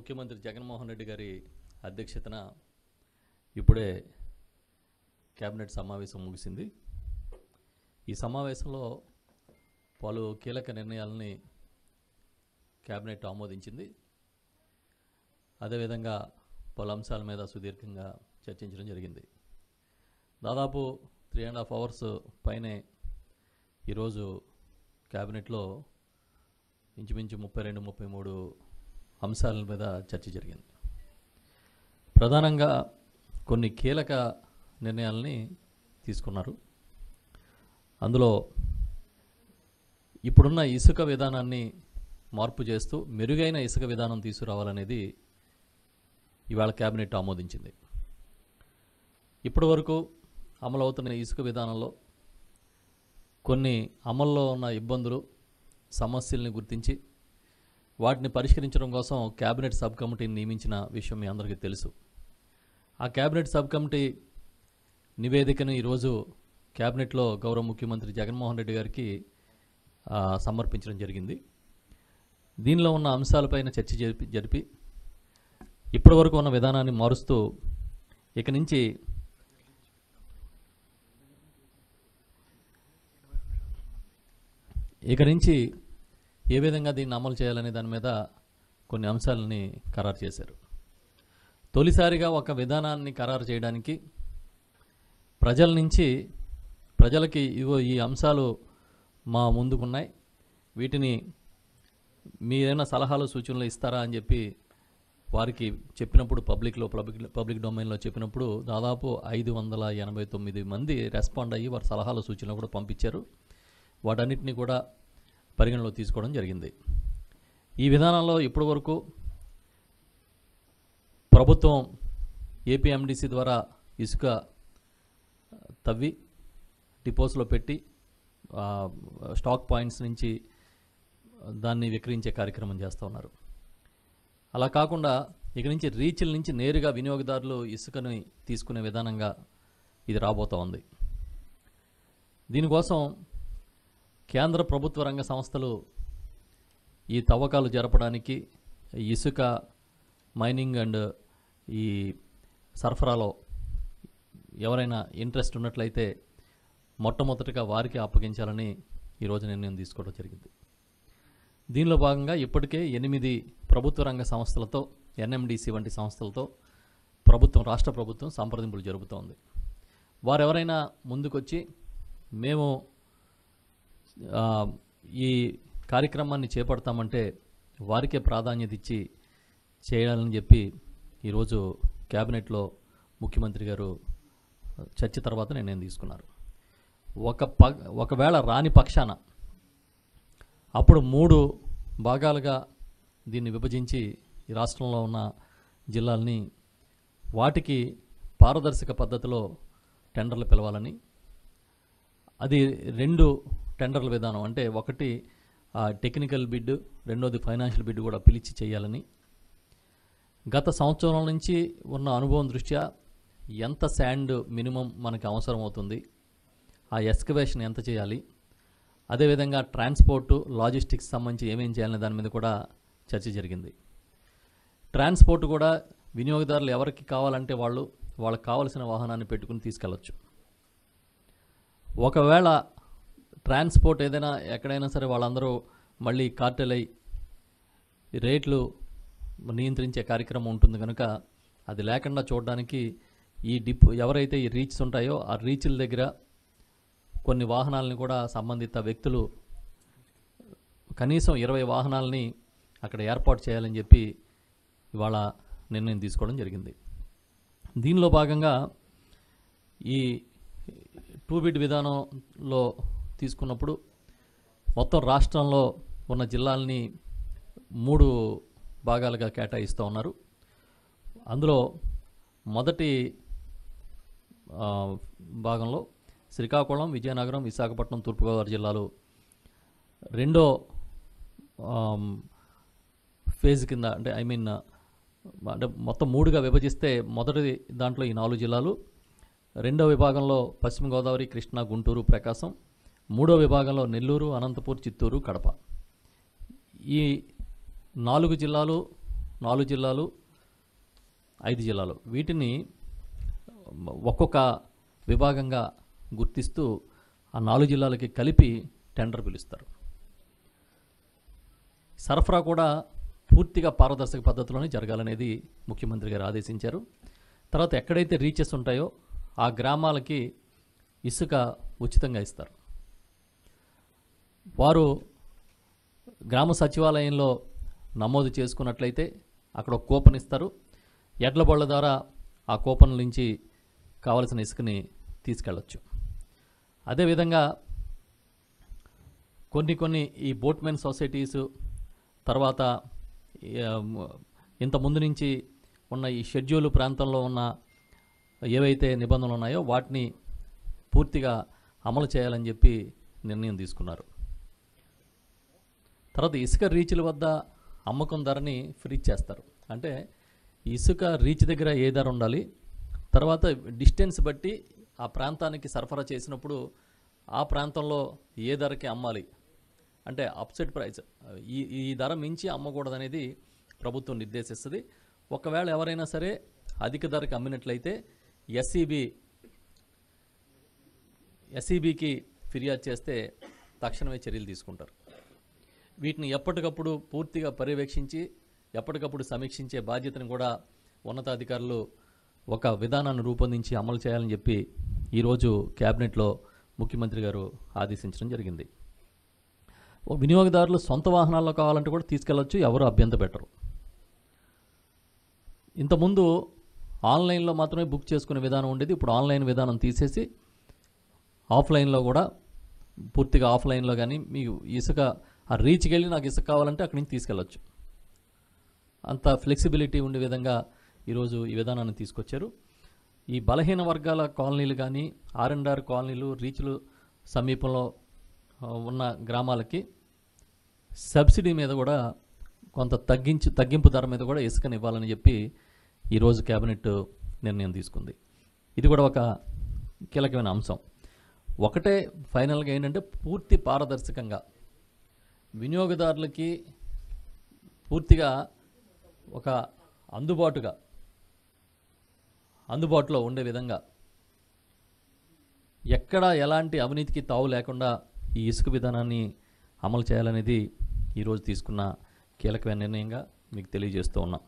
ముఖ్యమంత్రి జగన్మోహన్ రెడ్డి గారి అధ్యక్షతన ఇప్పుడే కేబినెట్ సమావేశం ముగిసింది ఈ సమావేశంలో పలు కీలక నిర్ణయాలని కేబినెట్ ఆమోదించింది అదేవిధంగా పలు అంశాల మీద సుదీర్ఘంగా చర్చించడం జరిగింది దాదాపు త్రీ అండ్ హాఫ్ అవర్స్ పైనే ఈరోజు క్యాబినెట్లో ఇంచుమించు ముప్పై రెండు ముప్పై మూడు అంశాల మీద చర్చ జరిగింది ప్రధానంగా కొన్ని కీలక నిర్ణయాలని తీసుకున్నారు అందులో ఇప్పుడున్న ఇసుక విధానాన్ని మార్పు చేస్తూ మెరుగైన ఇసుక విధానం తీసుకురావాలనేది ఇవాళ కేబినెట్ ఆమోదించింది ఇప్పటి వరకు అమలవుతున్న ఇసుక విధానంలో కొన్ని అమల్లో ఉన్న ఇబ్బందులు సమస్యల్ని గుర్తించి వాటిని పరిష్కరించడం కోసం కేబినెట్ సబ్ కమిటీని నియమించిన విషయం మీ అందరికీ తెలుసు ఆ కేబినెట్ సబ్ కమిటీ నివేదికను ఈరోజు కేబినెట్లో గౌరవ ముఖ్యమంత్రి జగన్మోహన్ రెడ్డి గారికి ఆ, సమర్పించడం జరిగింది దీనిలో ఉన్న అంశాలపైన చర్చ జరిపి జరిపి ఇప్పటి వరకు ఉన్న విధానాన్ని మారుస్తూ ఇక నుంచి ఇక నుంచి ఏ విధంగా దీన్ని అమలు చేయాలనే దాని మీద కొన్ని అంశాలని ఖరారు చేశారు తొలిసారిగా ఒక విధానాన్ని ఖరారు చేయడానికి ప్రజల నుంచి ప్రజలకి ఇగో ఈ అంశాలు మా ముందుకున్నాయి వీటిని మీరైనా సలహాలు సూచనలు ఇస్తారా అని చెప్పి వారికి చెప్పినప్పుడు పబ్లిక్లో పబ్లిక్ పబ్లిక్ డొమైన్లో చెప్పినప్పుడు దాదాపు ఐదు వందల ఎనభై తొమ్మిది మంది రెస్పాండ్ అయ్యి వారి సలహాలు సూచనలు కూడా పంపించారు వాటన్నిటిని కూడా పరిగణలో తీసుకోవడం జరిగింది ఈ విధానంలో ఇప్పటి వరకు ప్రభుత్వం ఏపీఎండిసి ద్వారా ఇసుక తవ్వి డిపోస్లో పెట్టి ఆ, స్టాక్ పాయింట్స్ నుంచి దాన్ని విక్రయించే కార్యక్రమం చేస్తూ ఉన్నారు అలా కాకుండా ఇక నుంచి రీచ్ల నుంచి నేరుగా వినియోగదారులు ఇసుకని తీసుకునే విధానంగా ఇది రాబోతూ ఉంది దీనికోసం కేంద్ర ప్రభుత్వ రంగ సంస్థలు ఈ తవ్వకాలు జరపడానికి ఈ ఇసుక మైనింగ్ అండ్ ఈ సరఫరాలో ఎవరైనా ఇంట్రెస్ట్ ఉన్నట్లయితే మొట్టమొదటిగా వారికి అప్పగించాలని ఈరోజు నిర్ణయం తీసుకోవడం జరిగింది దీనిలో భాగంగా ఇప్పటికే ఎనిమిది ప్రభుత్వ రంగ సంస్థలతో ఎన్ఎండిసి వంటి సంస్థలతో ప్రభుత్వం రాష్ట్ర ప్రభుత్వం సంప్రదింపులు జరుపుతోంది వారెవరైనా ముందుకొచ్చి మేము ఆ, ఈ కార్యక్రమాన్ని చేపడతామంటే వారికే ప్రాధాన్యత ఇచ్చి చేయాలని చెప్పి ఈరోజు క్యాబినెట్లో ముఖ్యమంత్రి గారు చర్చ తర్వాత నిర్ణయం తీసుకున్నారు ఒక ప ఒకవేళ రాని పక్షాన అప్పుడు మూడు భాగాలుగా దీన్ని విభజించి ఈ రాష్ట్రంలో ఉన్న జిల్లాల్ని వాటికి పారదర్శక పద్ధతిలో టెండర్లు పిలవాలని అది రెండు టెండర్ల విధానం అంటే ఒకటి ఆ, టెక్నికల్ బిడ్ రెండోది ఫైనాన్షియల్ బిడ్ కూడా పిలిచి చేయాలని గత సంవత్సరం నుంచి ఉన్న అనుభవం దృష్ట్యా ఎంత శాండ్ మినిమం మనకి అవసరం అవుతుంది ఆ ఎస్కవేషన్ ఎంత చేయాలి అదేవిధంగా ట్రాన్స్పోర్టు లాజిస్టిక్స్ సంబంధించి ఏమేం చేయాలనే దాని మీద కూడా చర్చ జరిగింది ట్రాన్స్పోర్ట్ కూడా వినియోగదారులు ఎవరికి కావాలంటే వాళ్ళు వాళ్ళకి కావాల్సిన వాహనాన్ని పెట్టుకుని తీసుకెళ్ళచ్చు ఒకవేళ ట్రాన్స్పోర్ట్ ఏదైనా ఎక్కడైనా సరే వాళ్ళందరూ మళ్ళీ కార్టెల్ అయి రేట్లు నియంత్రించే కార్యక్రమం ఉంటుంది కనుక అది లేకుండా చూడడానికి ఈ డిప్ ఎవరైతే ఈ రీచ్స్ ఉంటాయో ఆ రీచ్ల దగ్గర కొన్ని వాహనాలని కూడా సంబంధిత వ్యక్తులు కనీసం ఇరవై వాహనాలని అక్కడ ఏర్పాటు చేయాలని చెప్పి ఇవాళ నిర్ణయం తీసుకోవడం జరిగింది దీనిలో భాగంగా ఈ టూ బిడ్ విధానంలో తీసుకున్నప్పుడు మొత్తం రాష్ట్రంలో ఉన్న జిల్లాల్ని మూడు భాగాలుగా కేటాయిస్తూ ఉన్నారు అందులో మొదటి ఆ, భాగంలో శ్రీకాకుళం విజయనగరం విశాఖపట్నం తూర్పుగోదావరి జిల్లాలు రెండో ఆమ్, ఫేజ్ కింద అంటే ఐ మీన్ అంటే మొత్తం మూడుగా విభజిస్తే మొదటి దాంట్లో ఈ నాలుగు జిల్లాలు రెండో విభాగంలో పశ్చిమ గోదావరి కృష్ణా గుంటూరు ప్రకాశం మూడో విభాగంలో నెల్లూరు అనంతపూర్ చిత్తూరు కడప ఈ నాలుగు జిల్లాలు నాలుగు జిల్లాలు ఐదు జిల్లాలు వీటిని ఒక్కొక్క విభాగంగా గుర్తిస్తూ ఆ నాలుగు జిల్లాలకి కలిపి టెండర్ పిలుస్తారు సరఫరా కూడా పూర్తిగా పారదర్శక పద్ధతిలోనే జరగాలనేది ముఖ్యమంత్రి గారు ఆదేశించారు తర్వాత ఎక్కడైతే రీచెస్ ఉంటాయో ఆ గ్రామాలకి ఇసుక ఉచితంగా ఇస్తారు వారు గ్రామ సచివాలయంలో నమోదు చేసుకున్నట్లయితే అక్కడ ఒక కూపన్ ఇస్తారు ఎడ్ల బళ్ళ ద్వారా ఆ కూపన్ నుంచి కావలసిన ఇసుకని తీసుకెళ్ళచ్చు అదేవిధంగా కొన్ని కొన్ని ఈ బోట్మెన్ సొసైటీస్ తర్వాత ఈ, ఆ, మ- ఇంత ముందు నుంచి ఉన్న ఈ షెడ్యూల్ ప్రాంతంలో ఉన్న ఏవైతే నిబంధనలు ఉన్నాయో వాటిని పూర్తిగా అమలు చేయాలని చెప్పి నిర్ణయం తీసుకున్నారు తర్వాత ఇసుక రీచ్ల వద్ద అమ్మకం ధరని ఫ్రీ చేస్తారు అంటే ఇసుక రీచ్ దగ్గర ఏ ధర ఉండాలి తర్వాత డిస్టెన్స్ బట్టి ఆ ప్రాంతానికి సరఫరా చేసినప్పుడు ఆ ప్రాంతంలో ఏ ధరకి అమ్మాలి అంటే అప్సెట్ ప్రైస్ ఈ ఈ ధర మించి అమ్మకూడదనేది ప్రభుత్వం నిర్దేశిస్తుంది ఒకవేళ ఎవరైనా సరే అధిక ధరకి అమ్మినట్లయితే ఎస్ఈబి ఎస్ఈబికి ఫిర్యాదు చేస్తే తక్షణమే చర్యలు తీసుకుంటారు వీటిని ఎప్పటికప్పుడు పూర్తిగా పర్యవేక్షించి ఎప్పటికప్పుడు సమీక్షించే బాధ్యతను కూడా ఉన్నతాధికారులు ఒక విధానాన్ని రూపొందించి అమలు చేయాలని చెప్పి ఈరోజు క్యాబినెట్లో ముఖ్యమంత్రి గారు ఆదేశించడం జరిగింది ఓ వినియోగదారులు సొంత వాహనాల్లో కావాలంటే కూడా తీసుకెళ్ళొచ్చు ఎవరు అభ్యంతర పెట్టరు ఇంతకుముందు ఆన్లైన్లో మాత్రమే బుక్ చేసుకునే విధానం ఉండేది ఇప్పుడు ఆన్లైన్ విధానం తీసేసి ఆఫ్లైన్లో కూడా పూర్తిగా ఆఫ్లైన్లో కానీ మీకు ఇసుక ఆ రీచ్కి వెళ్ళి నాకు ఇసుక కావాలంటే అక్కడి నుంచి తీసుకెళ్ళొచ్చు అంత ఫ్లెక్సిబిలిటీ ఉండే విధంగా ఈరోజు ఈ విధానాన్ని తీసుకొచ్చారు ఈ బలహీన వర్గాల కాలనీలు కానీ ఆర్ అండ్ ఆర్ కాలనీలు రీచ్లు సమీపంలో ఆ, ఉన్న గ్రామాలకి సబ్సిడీ మీద కూడా కొంత తగ్గించి తగ్గింపు ధర మీద కూడా ఇసుకని ఇవ్వాలని చెప్పి ఈరోజు కేబినెట్ నిర్ణయం తీసుకుంది ఇది కూడా ఒక కీలకమైన అంశం ఒకటే ఫైనల్గా ఏంటంటే పూర్తి పారదర్శకంగా వినియోగదారులకి పూర్తిగా ఒక అందుబాటుగా అందుబాటులో ఉండే విధంగా ఎక్కడ ఎలాంటి అవినీతికి తావు లేకుండా ఈ ఇసుక విధానాన్ని అమలు చేయాలనేది ఈరోజు తీసుకున్న కీలకమైన నిర్ణయంగా మీకు తెలియజేస్తూ ఉన్నాం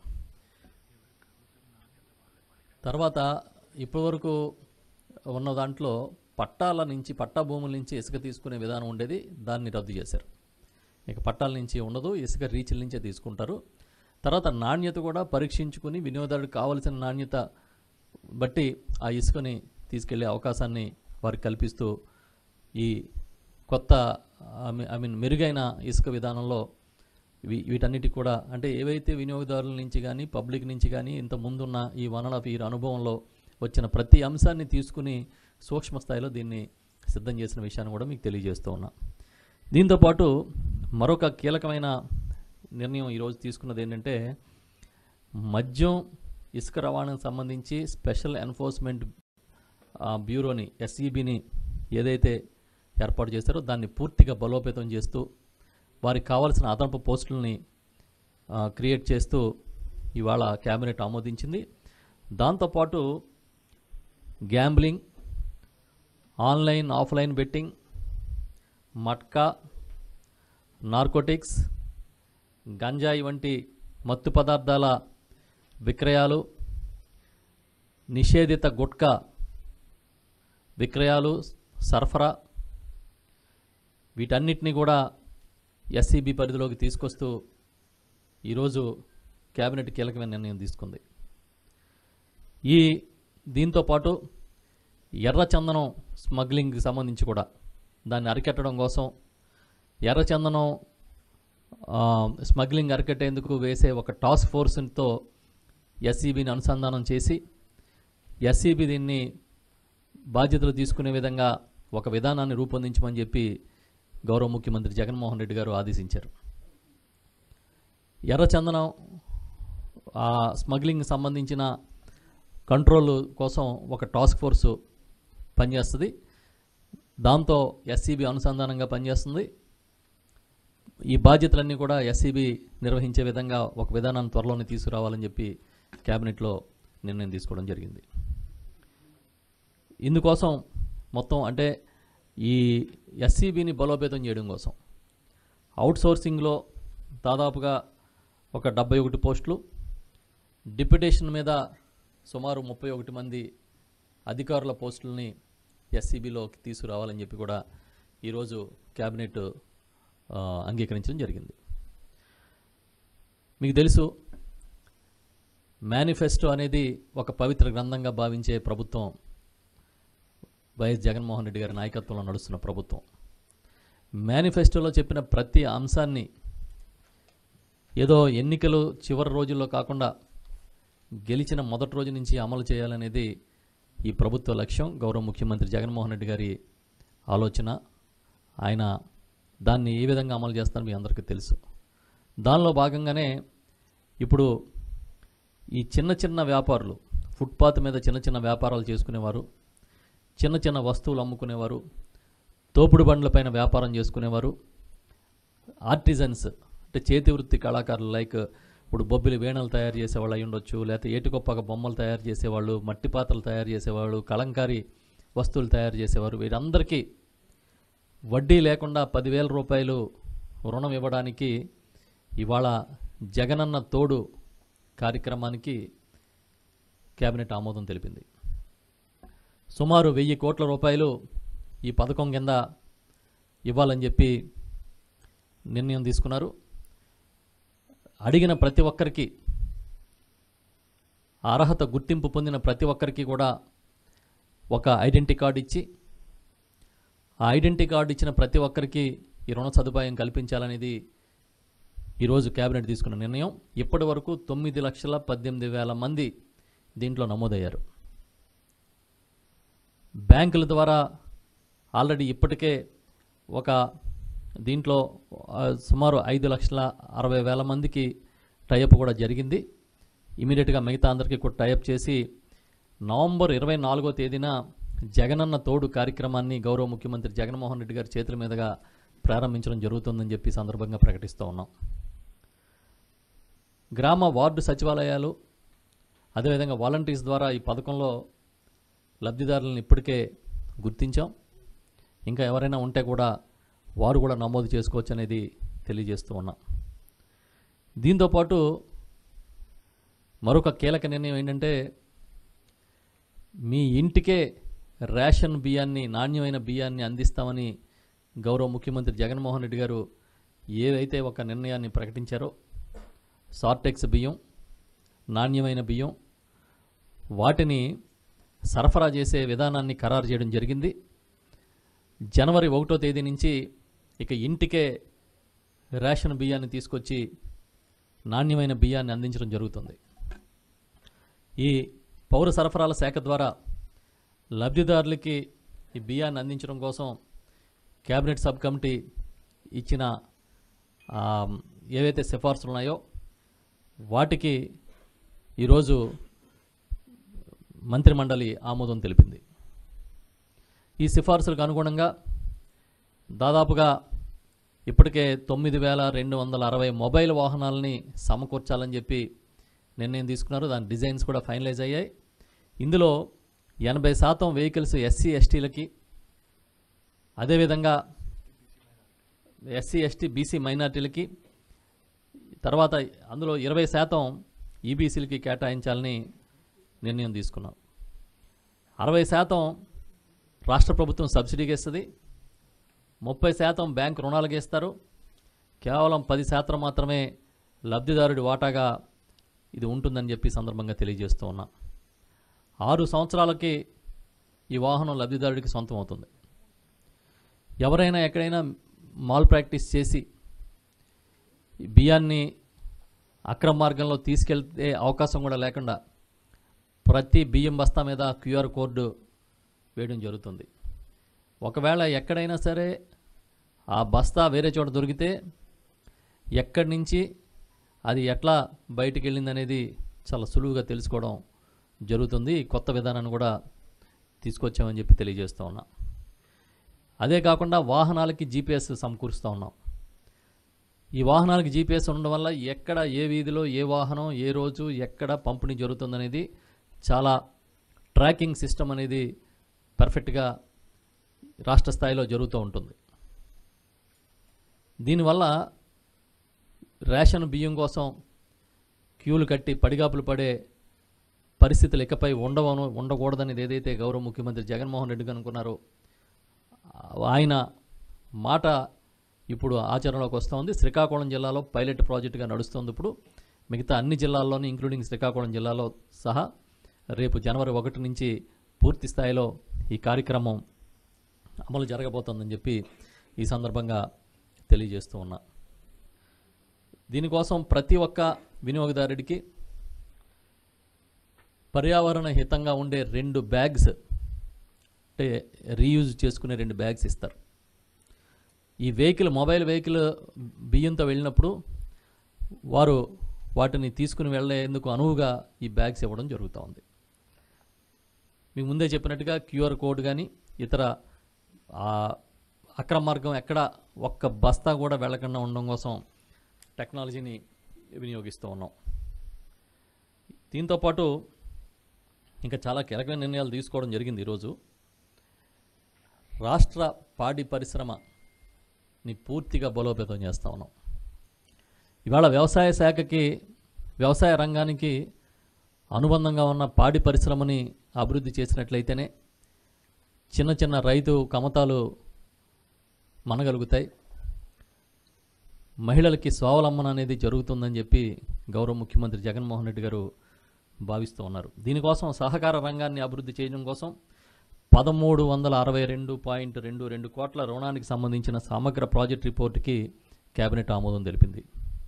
తర్వాత ఇప్పటివరకు ఉన్న దాంట్లో పట్టాల నుంచి పట్టా భూముల నుంచి ఇసుక తీసుకునే విధానం ఉండేది దాన్ని రద్దు చేశారు ఇక పట్టాల నుంచి ఉండదు ఇసుక రీచ్ల నుంచే తీసుకుంటారు తర్వాత నాణ్యత కూడా పరీక్షించుకుని వినియోగదారుడికి కావలసిన నాణ్యత బట్టి ఆ ఇసుకని తీసుకెళ్లే అవకాశాన్ని వారికి కల్పిస్తూ ఈ కొత్త ఐ మీన్ మెరుగైన ఇసుక విధానంలో వీ వీటన్నిటికి కూడా అంటే ఏవైతే వినియోగదారుల నుంచి కానీ పబ్లిక్ నుంచి కానీ ఇంత ముందున్న ఈ వన్ అండ్ హాఫ్ ఇయర్ అనుభవంలో వచ్చిన ప్రతి అంశాన్ని తీసుకుని సూక్ష్మ స్థాయిలో దీన్ని సిద్ధం చేసిన విషయాన్ని కూడా మీకు తెలియజేస్తూ ఉన్నా దీంతోపాటు మరొక కీలకమైన నిర్ణయం ఈరోజు తీసుకున్నది ఏంటంటే మద్యం ఇసుక రవాణాకు సంబంధించి స్పెషల్ ఎన్ఫోర్స్మెంట్ ఆ, బ్యూరోని ఎస్ఈబిని ఏదైతే ఏర్పాటు చేశారో దాన్ని పూర్తిగా బలోపేతం చేస్తూ వారికి కావాల్సిన అదనపు పోస్టులని ఆ, క్రియేట్ చేస్తూ ఇవాళ క్యాబినెట్ ఆమోదించింది దాంతోపాటు gambling online offline betting matka narcotics గంజాయి వంటి మత్తు పదార్థాల విక్రయాలు నిషేధిత గుట్కా విక్రయాలు సరఫరా వీటన్నిటిని కూడా ఎస్సీబీ పరిధిలోకి తీసుకొస్తూ ఈరోజు కేబినెట్ కీలకమైన నిర్ణయం తీసుకుంది ఈ దీంతో పాటు ఎర్రచందనం స్మగ్లింగ్కి సంబంధించి కూడా దాన్ని అరికట్టడం కోసం ఎర్రచందనం ఆ, స్మగ్లింగ్ అరికట్టేందుకు వేసే ఒక టాస్క్ ఫోర్స్తో ఎస్సీబీని అనుసంధానం చేసి ఎస్సీబీ దీన్ని బాధ్యతలు తీసుకునే విధంగా ఒక విధానాన్ని రూపొందించమని చెప్పి గౌరవ ముఖ్యమంత్రి జగన్మోహన్ రెడ్డి గారు ఆదేశించారు ఎర్రచందనం ఆ స్మగ్లింగ్ సంబంధించిన కంట్రోల్ కోసం ఒక టాస్క్ ఫోర్సు పనిచేస్తుంది దాంతో ఎస్సీబీ అనుసంధానంగా పనిచేస్తుంది ఈ బాధ్యతలన్నీ కూడా ఎస్సీబీ నిర్వహించే విధంగా ఒక విధానాన్ని త్వరలోనే తీసుకురావాలని చెప్పి క్యాబినెట్లో నిర్ణయం తీసుకోవడం జరిగింది ఇందుకోసం మొత్తం అంటే ఈ ఎస్సీబీని బలోపేతం చేయడం కోసం అవుట్ సోర్సింగ్లో దాదాపుగా ఒక డెబ్బై ఒకటి పోస్టులు డిప్యుటేషన్ మీద సుమారు ముప్పై ఒకటి మంది అధికారుల పోస్టులని ఎస్సీబీలోకి తీసుకురావాలని చెప్పి కూడా ఈరోజు క్యాబినెట్ ఆ, అంగీకరించడం జరిగింది మీకు తెలుసు మేనిఫెస్టో అనేది ఒక పవిత్ర గ్రంథంగా భావించే ప్రభుత్వం వైఎస్ జగన్మోహన్ రెడ్డి గారి నాయకత్వంలో నడుస్తున్న ప్రభుత్వం మేనిఫెస్టోలో చెప్పిన ప్రతి అంశాన్ని ఏదో ఎన్నికలు చివరి రోజుల్లో కాకుండా గెలిచిన మొదటి రోజు నుంచి అమలు చేయాలనేది ఈ ప్రభుత్వ లక్ష్యం గౌరవ ముఖ్యమంత్రి జగన్మోహన్ రెడ్డి గారి ఆలోచన ఆయన దాన్ని ఏ విధంగా అమలు చేస్తారో మీ అందరికీ తెలుసు దానిలో భాగంగానే ఇప్పుడు ఈ చిన్న చిన్న వ్యాపారులు ఫుట్పాత్ మీద చిన్న చిన్న వ్యాపారాలు చేసుకునేవారు చిన్న చిన్న వస్తువులు అమ్ముకునేవారు తోపుడు బండ్లపైన వ్యాపారం చేసుకునేవారు ఆర్టిజన్స్ అంటే చేతి వృత్తి కళాకారులు లైక్ ఇప్పుడు బొబ్బిలి వీణలు తయారు చేసేవాళ్ళు అయి ఉండొచ్చు లేకపోతే ఏటికొప్పక బొమ్మలు తయారు చేసేవాళ్ళు మట్టి పాత్రలు తయారు చేసేవాళ్ళు కలంకారీ వస్తువులు తయారు చేసేవారు వీరందరికీ వడ్డీ లేకుండా పదివేల రూపాయలు రుణం ఇవ్వడానికి ఇవాళ జగనన్న తోడు కార్యక్రమానికి కేబినెట్ ఆమోదం తెలిపింది సుమారు వెయ్యి కోట్ల రూపాయలు ఈ పథకం కింద ఇవ్వాలని చెప్పి నిర్ణయం తీసుకున్నారు అడిగిన ప్రతి ఒక్కరికి అర్హత గుర్తింపు పొందిన ప్రతి ఒక్కరికి కూడా ఒక ఐడెంటిటీ కార్డు ఇచ్చి ఆ ఐడెంటిటీ కార్డు ఇచ్చిన ప్రతి ఒక్కరికి ఈ రుణ సదుపాయం కల్పించాలనేది ఈరోజు కేబినెట్ తీసుకున్న నిర్ణయం ఇప్పటి వరకు తొమ్మిది లక్షల పద్దెనిమిది వేల మంది దీంట్లో నమోదయ్యారు బ్యాంకుల ద్వారా ఆల్రెడీ ఇప్పటికే ఒక దీంట్లో ఆ, సుమారు ఐదు లక్షల అరవై వేల మందికి టైఅప్ కూడా జరిగింది ఇమీడియట్గా మిగతా అందరికీ కూడా టైఅప్ చేసి నవంబర్ ఇరవై నాలుగో తేదీన జగనన్న తోడు కార్యక్రమాన్ని గౌరవ ముఖ్యమంత్రి జగన్మోహన్ రెడ్డి గారి చేతుల మీదుగా ప్రారంభించడం జరుగుతుందని చెప్పి ఈ సందర్భంగా ప్రకటిస్తూ ఉన్నాం గ్రామ వార్డు సచివాలయాలు అదేవిధంగా వాలంటీర్స్ ద్వారా ఈ పథకంలో లబ్ధిదారులను ఇప్పటికే గుర్తించాం ఇంకా ఎవరైనా ఉంటే కూడా వారు కూడా నమోదు చేసుకోవచ్చు అనేది తెలియజేస్తూ ఉన్నాం దీంతోపాటు మరొక కీలక నిర్ణయం ఏంటంటే మీ ఇంటికే రేషన్ బియ్యాన్ని నాణ్యమైన బియ్యాన్ని అందిస్తామని గౌరవ ముఖ్యమంత్రి జగన్మోహన్ రెడ్డి గారు ఏవైతే ఒక నిర్ణయాన్ని ప్రకటించారో సార్టెక్స్ బియ్యం నాణ్యమైన బియ్యం వాటిని సరఫరా చేసే విధానాన్ని ఖరారు చేయడం జరిగింది జనవరి ఒకటో తేదీ నుంచి ఇక ఇంటికే రేషన్ బియ్యాన్ని తీసుకొచ్చి నాణ్యమైన బియ్యాన్ని అందించడం జరుగుతుంది ఈ పౌర సరఫరాల శాఖ ద్వారా లబ్ధిదారులకి ఈ బియ్యాన్ని అందించడం కోసం కేబినెట్ సబ్ కమిటీ ఇచ్చిన ఆ, ఏవైతే సిఫార్సులు ఉన్నాయో వాటికి ఈరోజు మంత్రిమండలి ఆమోదం తెలిపింది ఈ సిఫార్సులకు అనుగుణంగా దాదాపుగా ఇప్పటికే తొమ్మిది వేల రెండు వందల అరవై మొబైల్ వాహనాలని సమకూర్చాలని చెప్పి నిర్ణయం తీసుకున్నారు దాని డిజైన్స్ కూడా ఫైనలైజ్ అయ్యాయి ఇందులో ఎనభై శాతం వెహికల్స్ ఎస్సీ ఎస్టీలకి అదేవిధంగా ఎస్సీ ఎస్టీ బీసీ మైనార్టీలకి తర్వాత అందులో ఇరవై శాతం ఈబీసీలకి కేటాయించాలని నిర్ణయం తీసుకున్నాం అరవై శాతం రాష్ట్ర ప్రభుత్వం సబ్సిడీగా ఇస్తుంది ముప్పై శాతం బ్యాంక్ రుణాలుగా ఇస్తారు కేవలం పది శాతం మాత్రమే లబ్ధిదారుడి వాటాగా ఇది ఉంటుందని చెప్పి ఈ సందర్భంగా తెలియజేస్తూ ఉన్నా ఆరు సంవత్సరాలకి ఈ వాహనం లబ్ధిదారుడికి సొంతం అవుతుంది ఎవరైనా ఎక్కడైనా మాల్ ప్రాక్టీస్ చేసి ఈ బియ్యాన్ని అక్రమ మార్గంలో తీసుకెళ్తే అవకాశం కూడా లేకుండా ప్రతి బియ్యం బస్తా మీద క్యూఆర్ కోడ్ వేయడం జరుగుతుంది ఒకవేళ ఎక్కడైనా సరే ఆ బస్తా వేరే చోట దొరికితే ఎక్కడి నుంచి అది ఎట్లా బయటికి వెళ్ళింది అనేది చాలా సులువుగా తెలుసుకోవడం జరుగుతుంది ఈ కొత్త విధానాన్ని కూడా తీసుకొచ్చామని చెప్పి తెలియజేస్తూ ఉన్నా అదే కాకుండా వాహనాలకి జీపీఎస్ సమకూరుస్తూ ఉన్నాం ఈ వాహనానికి జీపీఎస్ ఉండడం వల్ల ఎక్కడ ఏ వీధిలో ఏ వాహనం ఏ రోజు ఎక్కడ పంపిణీ జరుగుతుందనేది చాలా ట్రాకింగ్ సిస్టమ్ అనేది పర్ఫెక్ట్గా రాష్ట్ర స్థాయిలో జరుగుతూ ఉంటుంది దీనివల్ల రేషన్ బియ్యం కోసం క్యూలు కట్టి పడిగాపులు పడే పరిస్థితులు ఇకపై ఉండవను ఉండకూడదనేది ఏదైతే గౌరవ ముఖ్యమంత్రి జగన్మోహన్ రెడ్డి అనుకున్నారో ఆయన మాట ఇప్పుడు ఆచరణలోకి వస్తూ ఉంది శ్రీకాకుళం జిల్లాలో పైలట్ ప్రాజెక్టుగా నడుస్తుంది ఇప్పుడు మిగతా అన్ని జిల్లాల్లోని ఇంక్లూడింగ్ శ్రీకాకుళం జిల్లాలో సహా రేపు జనవరి ఒకటి నుంచి పూర్తి స్థాయిలో ఈ కార్యక్రమం అమలు జరగబోతోందని చెప్పి ఈ సందర్భంగా తెలియజేస్తూ ఉన్నా దీనికోసం ప్రతి ఒక్క వినియోగదారుడికి పర్యావరణ హితంగా ఉండే రెండు బ్యాగ్స్ అంటే రీయూజ్ చేసుకునే రెండు బ్యాగ్స్ ఇస్తారు ఈ వెహికల్ మొబైల్ వెహికల్ బియ్యంతో వెళ్ళినప్పుడు వారు వాటిని తీసుకుని వెళ్ళేందుకు అనువుగా ఈ బ్యాగ్స్ ఇవ్వడం జరుగుతూ ఉంది మీకు ముందే చెప్పినట్టుగా క్యూఆర్ కోడ్ కానీ ఇతర ఆ, అక్రమ మార్గం ఎక్కడ ఒక్క బస్తా కూడా వెళ్ళకుండా ఉండడం కోసం టెక్నాలజీని వినియోగిస్తూ ఉన్నాం దీంతోపాటు ఇంకా చాలా కీలకమైన నిర్ణయాలు తీసుకోవడం జరిగింది ఈరోజు రాష్ట్ర పాడి పరిశ్రమని పూర్తిగా బలోపేతం చేస్తూ ఉన్నాం ఇవాళ వ్యవసాయ శాఖకి వ్యవసాయ రంగానికి అనుబంధంగా ఉన్న పాడి పరిశ్రమని అభివృద్ధి చేసినట్లయితేనే చిన్న చిన్న రైతు కమతాలు మనగలుగుతాయి మహిళలకి స్వావలంబన అనేది జరుగుతుందని చెప్పి గౌరవ ముఖ్యమంత్రి జగన్మోహన్ రెడ్డి గారు భావిస్తూ ఉన్నారు దీనికోసం సహకార రంగాన్ని అభివృద్ధి చేయడం కోసం పదమూడు వందల అరవై రెండు పాయింట్ రెండు రెండు కోట్ల రుణానికి సంబంధించిన సమగ్ర ప్రాజెక్ట్ రిపోర్టుకి కేబినెట్ ఆమోదం తెలిపింది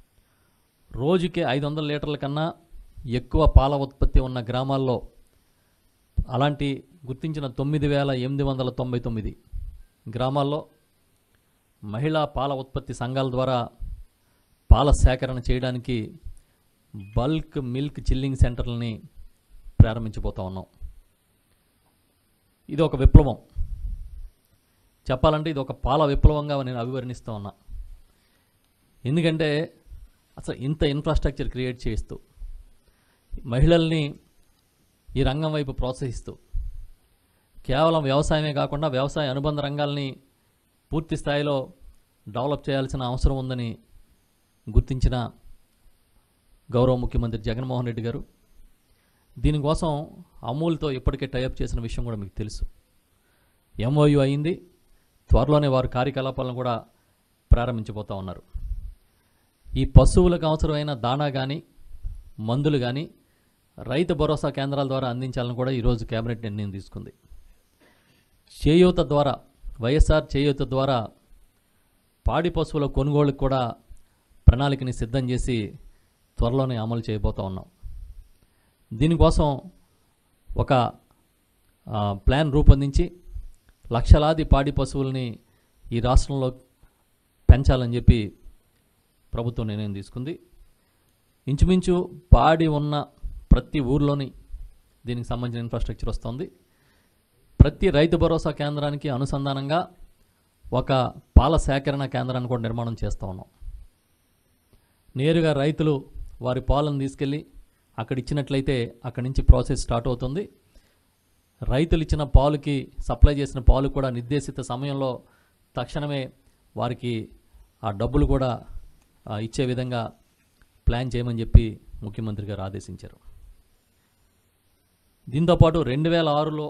రోజుకి ఐదు వందల లీటర్ల కన్నా ఎక్కువ పాల ఉత్పత్తి ఉన్న గ్రామాల్లో అలాంటి గుర్తించిన తొమ్మిది వేల ఎనిమిది వందల తొంభై తొమ్మిది గ్రామాల్లో మహిళా పాల ఉత్పత్తి సంఘాల ద్వారా పాల సేకరణ చేయడానికి బల్క్ మిల్క్ చిల్లింగ్ సెంటర్లని ప్రారంభించబోతా ఉన్నాం ఇది ఒక విప్లవం చెప్పాలంటే ఇది ఒక పాల విప్లవంగా నేను అభివర్ణిస్తూ ఉన్నా ఎందుకంటే అసలు ఇంత ఇన్ఫ్రాస్ట్రక్చర్ క్రియేట్ చేస్తూ మహిళల్ని ఈ రంగం వైపు ప్రోత్సహిస్తూ కేవలం వ్యవసాయమే కాకుండా వ్యవసాయ అనుబంధ రంగాల్ని పూర్తి స్థాయిలో డెవలప్ చేయాల్సిన అవసరం ఉందని గుర్తించిన గౌరవ ముఖ్యమంత్రి జగన్మోహన్ రెడ్డి గారు దీనికోసం అమూల్తో ఇప్పటికే టైఅప్ చేసిన విషయం కూడా మీకు తెలుసు ఎంఓయు అయింది త్వరలోనే వారు కార్యకలాపాలను కూడా ప్రారంభించబోతా ఉన్నారు ఈ పశువులకు అవసరమైన దాణా కానీ మందులు కానీ రైతు భరోసా కేంద్రాల ద్వారా అందించాలని కూడా ఈరోజు కేబినెట్ నిర్ణయం తీసుకుంది చేయూత ద్వారా వైఎస్ఆర్ చేయూత ద్వారా పాడి పశువుల కొనుగోలుకు కూడా ప్రణాళికని సిద్ధం చేసి త్వరలోనే అమలు చేయబోతా ఉన్నాం దీనికోసం ఒక ఆ, ప్లాన్ రూపొందించి లక్షలాది పాడి పశువుల్ని ఈ రాష్ట్రంలో పెంచాలని చెప్పి ప్రభుత్వం నిర్ణయం తీసుకుంది ఇంచుమించు పాడి ఉన్న ప్రతి ఊర్లోని దీనికి సంబంధించిన ఇన్ఫ్రాస్ట్రక్చర్ వస్తుంది ప్రతి రైతు భరోసా కేంద్రానికి అనుసంధానంగా ఒక పాల సేకరణ కేంద్రాన్ని కూడా నిర్మాణం చేస్తూ ఉన్నాం నేరుగా రైతులు వారి పాలను తీసుకెళ్ళి అక్కడ ఇచ్చినట్లయితే అక్కడి నుంచి ప్రాసెస్ స్టార్ట్ అవుతుంది రైతులు ఇచ్చిన పాలుకి సప్లై చేసిన పాలు కూడా నిర్దేశిత సమయంలో తక్షణమే వారికి ఆ డబ్బులు కూడా ఆ, ఇచ్చే విధంగా ప్లాన్ చేయమని చెప్పి ముఖ్యమంత్రి గారు ఆదేశించారు దీంతోపాటు రెండు వేల ఆరులో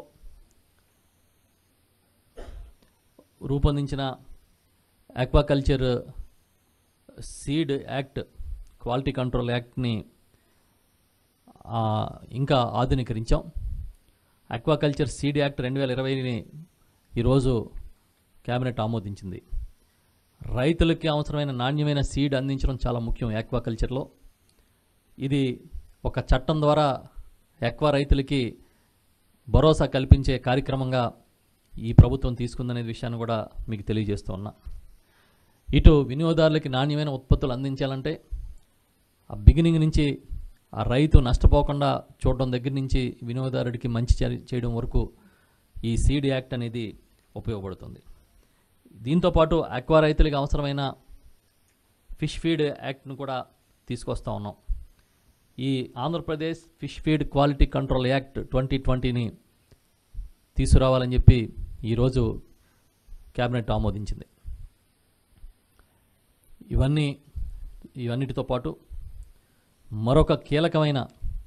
రూపొందించిన aquaculture seed act quality control యాక్ట్ని ఆ, ఇంకా ఆధునీకరించాం ఆక్వాకల్చర్ సీడ్ యాక్ట్ రెండు వేల ఇరవైని ఈరోజు కేబినెట్ ఆమోదించింది రైతులకి అవసరమైన నాణ్యమైన సీడ్ అందించడం చాలా ముఖ్యం ఆక్వాకల్చర్లో ఇది ఒక చట్టం ద్వారా ఎక్వా రైతులకి భరోసా కల్పించే కార్యక్రమంగా ఈ ప్రభుత్వం తీసుకుందనే విషయాన్ని కూడా మీకు తెలియజేస్తూ ఉన్నా ఇటు వినియోగదారులకి నాణ్యమైన ఉత్పత్తులు అందించాలంటే ఆ బిగినింగ్ నుంచి ఆ రైతు నష్టపోకుండా చూడడం దగ్గర నుంచి వినియోగదారుడికి మంచి చే- చేయడం వరకు ఈ సీడ్ యాక్ట్ అనేది ఉపయోగపడుతుంది దీంతోపాటు అక్వా రైతులకు అవసరమైన ఫిష్ ఫీడ్ యాక్ట్ను కూడా తీసుకొస్తా ఉన్నాం ఈ Andhra Pradesh fish feed quality control act twenty ట్వంటీని తీసుకురావాలని చెప్పి ఈరోజు క్యాబినెట్ ఆమోదించింది ఇవన్నీ ఇవన్నిటితో పాటు మరొక కీలకమైన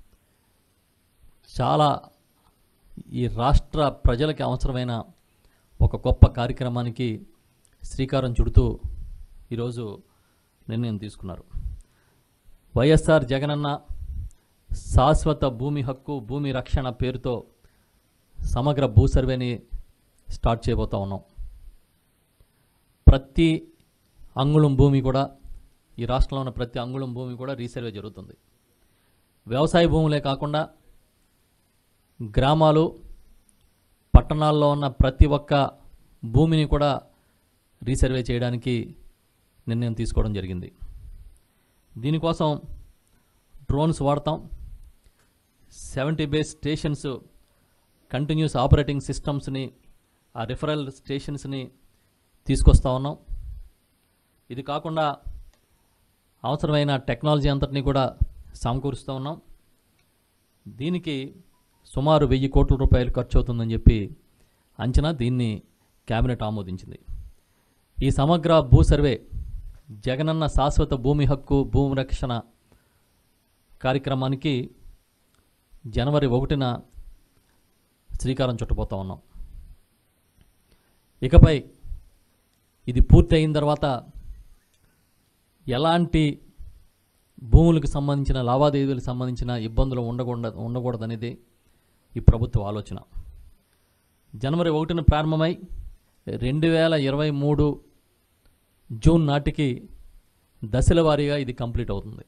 చాలా ఈ రాష్ట్ర ప్రజలకి అవసరమైన ఒక గొప్ప కార్యక్రమానికి శ్రీకారం చుడుతూ ఈరోజు నిర్ణయం తీసుకున్నారు వైఎస్ఆర్ జగనన్న శాశ్వత భూమి హక్కు భూమి రక్షణ పేరుతో సమగ్ర భూ సర్వేని స్టార్ట్ చేయబోతా ఉన్నాం ప్రతి అంగుళం భూమి కూడా ఈ రాష్ట్రంలో ఉన్న ప్రతి అంగుళం భూమి కూడా రీసర్వే జరుగుతుంది వ్యవసాయ భూములే కాకుండా గ్రామాలు పట్టణాల్లో ఉన్న ప్రతి ఒక్క భూమిని కూడా రీసర్వే చేయడానికి నిర్ణయం తీసుకోవడం జరిగింది దీనికోసం డ్రోన్స్ వాడతాం seventy base stations continuous operating సిస్టమ్స్ని ఆ రిఫరల్ స్టేషన్స్ని తీసుకొస్తా ఉన్నాం ఇది కాకుండా అవసరమైన టెక్నాలజీ అంతటినీ కూడా సమకూరుస్తూ ఉన్నాం దీనికి సుమారు వెయ్యి కోట్ల రూపాయలు ఖర్చు అవుతుందని చెప్పి అంచనా దీన్ని కేబినెట్ ఆమోదించింది ఈ సమగ్ర భూ సర్వే జగనన్న శాశ్వత భూమి హక్కు భూమి రక్షణ కార్యక్రమానికి జనవరి ఒకటిన శ్రీకారం చుట్టబోతా ఉన్నాం ఇకపై ఇది పూర్తి అయిన తర్వాత ఎలాంటి భూములకు సంబంధించిన లావాదేవీలకు సంబంధించిన ఇబ్బందులు ఉండకూడదు ఉండకూడదనేది ఈ ప్రభుత్వ ఆలోచన జనవరి ఒకటిన ప్రారంభమై రెండు వేల ఇరవై మూడు జూన్ నాటికి దశల వారీగా ఇది కంప్లీట్ అవుతుంది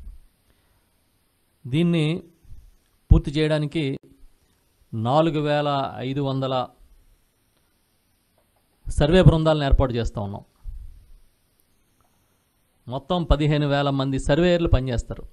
దీన్ని పూర్తి చేయడానికి నాలుగు వేల ఐదు వందల సర్వే బృందాలను ఏర్పాటు చేస్తూ ఉన్నాం మొత్తం పదిహేను వేల మంది సర్వేయర్లు పనిచేస్తారు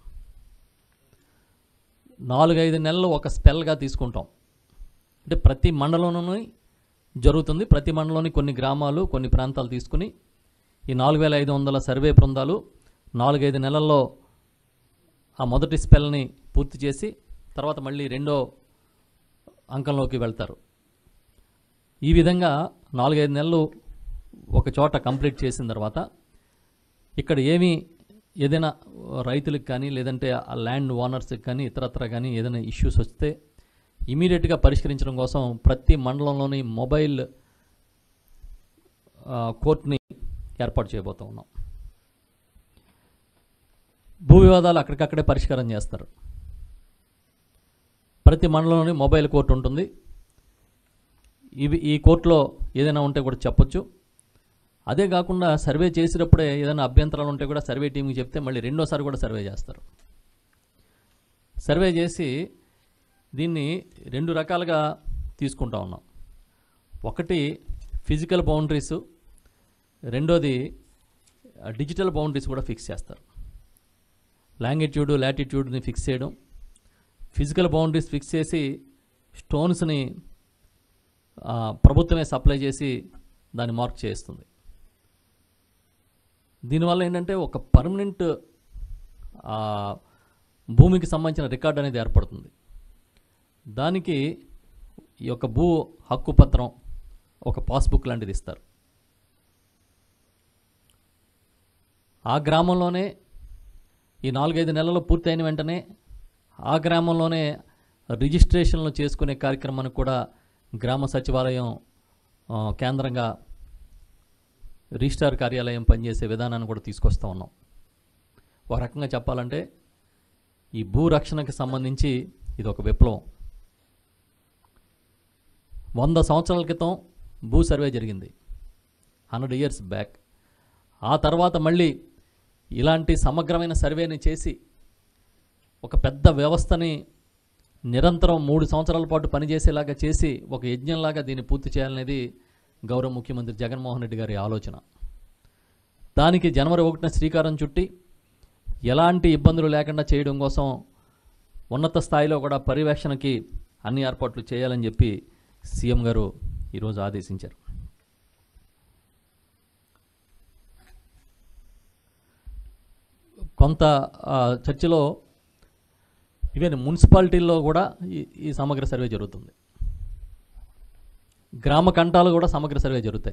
నాలుగైదు నెలలు ఒక స్పెల్గా తీసుకుంటాం అంటే ప్రతి మండలంలోని జరుగుతుంది ప్రతి మండలంలోని కొన్ని గ్రామాలు కొన్ని ప్రాంతాలు తీసుకుని ఈ నాలుగు వేల ఐదు వందల సర్వే బృందాలు నాలుగైదు నెలల్లో ఆ మొదటి స్పెల్ని పూర్తి చేసి తర్వాత మళ్ళీ రెండో అంకంలోకి వెళ్తారు ఈ విధంగా నాలుగైదు నెలలు ఒక చోట కంప్లీట్ చేసిన తర్వాత ఇక్కడ ఏమి ఏదైనా రైతులకు కానీ లేదంటే ఆ ల్యాండ్ ఓనర్స్కి కానీ ఇతరత్ర కానీ ఏదైనా ఇష్యూస్ వస్తే ఇమీడియట్గా పరిష్కరించడం కోసం ప్రతి మండలంలోని మొబైల్ ఆ, కోర్టుని ఏర్పాటు చేయబోతూ ఉన్నాం భూ వివాదాలు అక్కడికక్కడే పరిష్కారం చేస్తారు ప్రతి మండలంలోని మొబైల్ కోర్టు ఉంటుంది ఇవి ఈ కోర్టులో ఏదైనా ఉంటే కూడా చెప్పొచ్చు అదే కాకుండా సర్వే చేసేటప్పుడే ఏదైనా అభ్యంతరాలు ఉంటే కూడా సర్వే టీంకి చెప్తే మళ్ళీ రెండోసారి కూడా సర్వే చేస్తారు సర్వే చేసి దీన్ని రెండు రకాలుగా తీసుకుంటా ఉన్నాం ఒకటి ఫిజికల్ బౌండరీస్ రెండోది డిజిటల్ బౌండరీస్ కూడా ఫిక్స్ చేస్తారు లాంగిట్యూడ్ లాటిట్యూడ్ని ఫిక్స్ చేయడం ఫిజికల్ బౌండరీస్ ఫిక్స్ చేసి స్టోన్స్ని ఆ, ప్రభుత్వమే సప్లై చేసి దాన్ని మార్క్ చేస్తుంది దీనివల్ల ఏంటంటే ఒక పర్మనెంట్ భూమికి సంబంధించిన రికార్డ్ అనేది ఏర్పడుతుంది దానికి ఈ యొక్క భూ హక్కు పత్రం ఒక పాస్బుక్ లాంటిది ఇస్తారు ఆ గ్రామంలోనే ఈ నాలుగైదు నెలలు పూర్తయిన వెంటనే ఆ గ్రామంలోనే రిజిస్ట్రేషన్లు చేసుకునే కార్యక్రమానికి కూడా గ్రామ సచివాలయం ఆ, కేంద్రంగా రిజిస్టార్ కార్యాలయం పనిచేసే విధానాన్ని కూడా తీసుకొస్తా ఉన్నాం ఒక రకంగా చెప్పాలంటే ఈ భూ రక్షణకి సంబంధించి ఇది ఒక విప్లవం వంద సంవత్సరాల క్రితం భూ సర్వే జరిగింది హండ్రెడ్ ఇయర్స్ బ్యాక్ ఆ తర్వాత మళ్ళీ ఇలాంటి సమగ్రమైన సర్వేని చేసి ఒక పెద్ద వ్యవస్థని నిరంతరం మూడు సంవత్సరాల పాటు పనిచేసేలాగా చేసి ఒక యజ్ఞంలాగా దీన్ని పూర్తి చేయాలనేది గౌరవ ముఖ్యమంత్రి జగన్మోహన్ రెడ్డి గారి ఆలోచన దానికి జనవరి ఒకటిన శ్రీకారం చుట్టి ఎలాంటి ఇబ్బందులు లేకుండా చేయడం కోసం ఉన్నత స్థాయిలో కూడా పర్యవేక్షణకి అన్ని ఏర్పాట్లు చేయాలని చెప్పి సీఎం గారు ఈరోజు ఆదేశించారు కొంత ఆ, చర్చలో ఈవెన్ మున్సిపాలిటీల్లో కూడా ఈ ఈ సమగ్ర సర్వే జరుగుతుంది గ్రామ కంటాలు కూడా సమగ్ర సర్వే జరుగుతాయి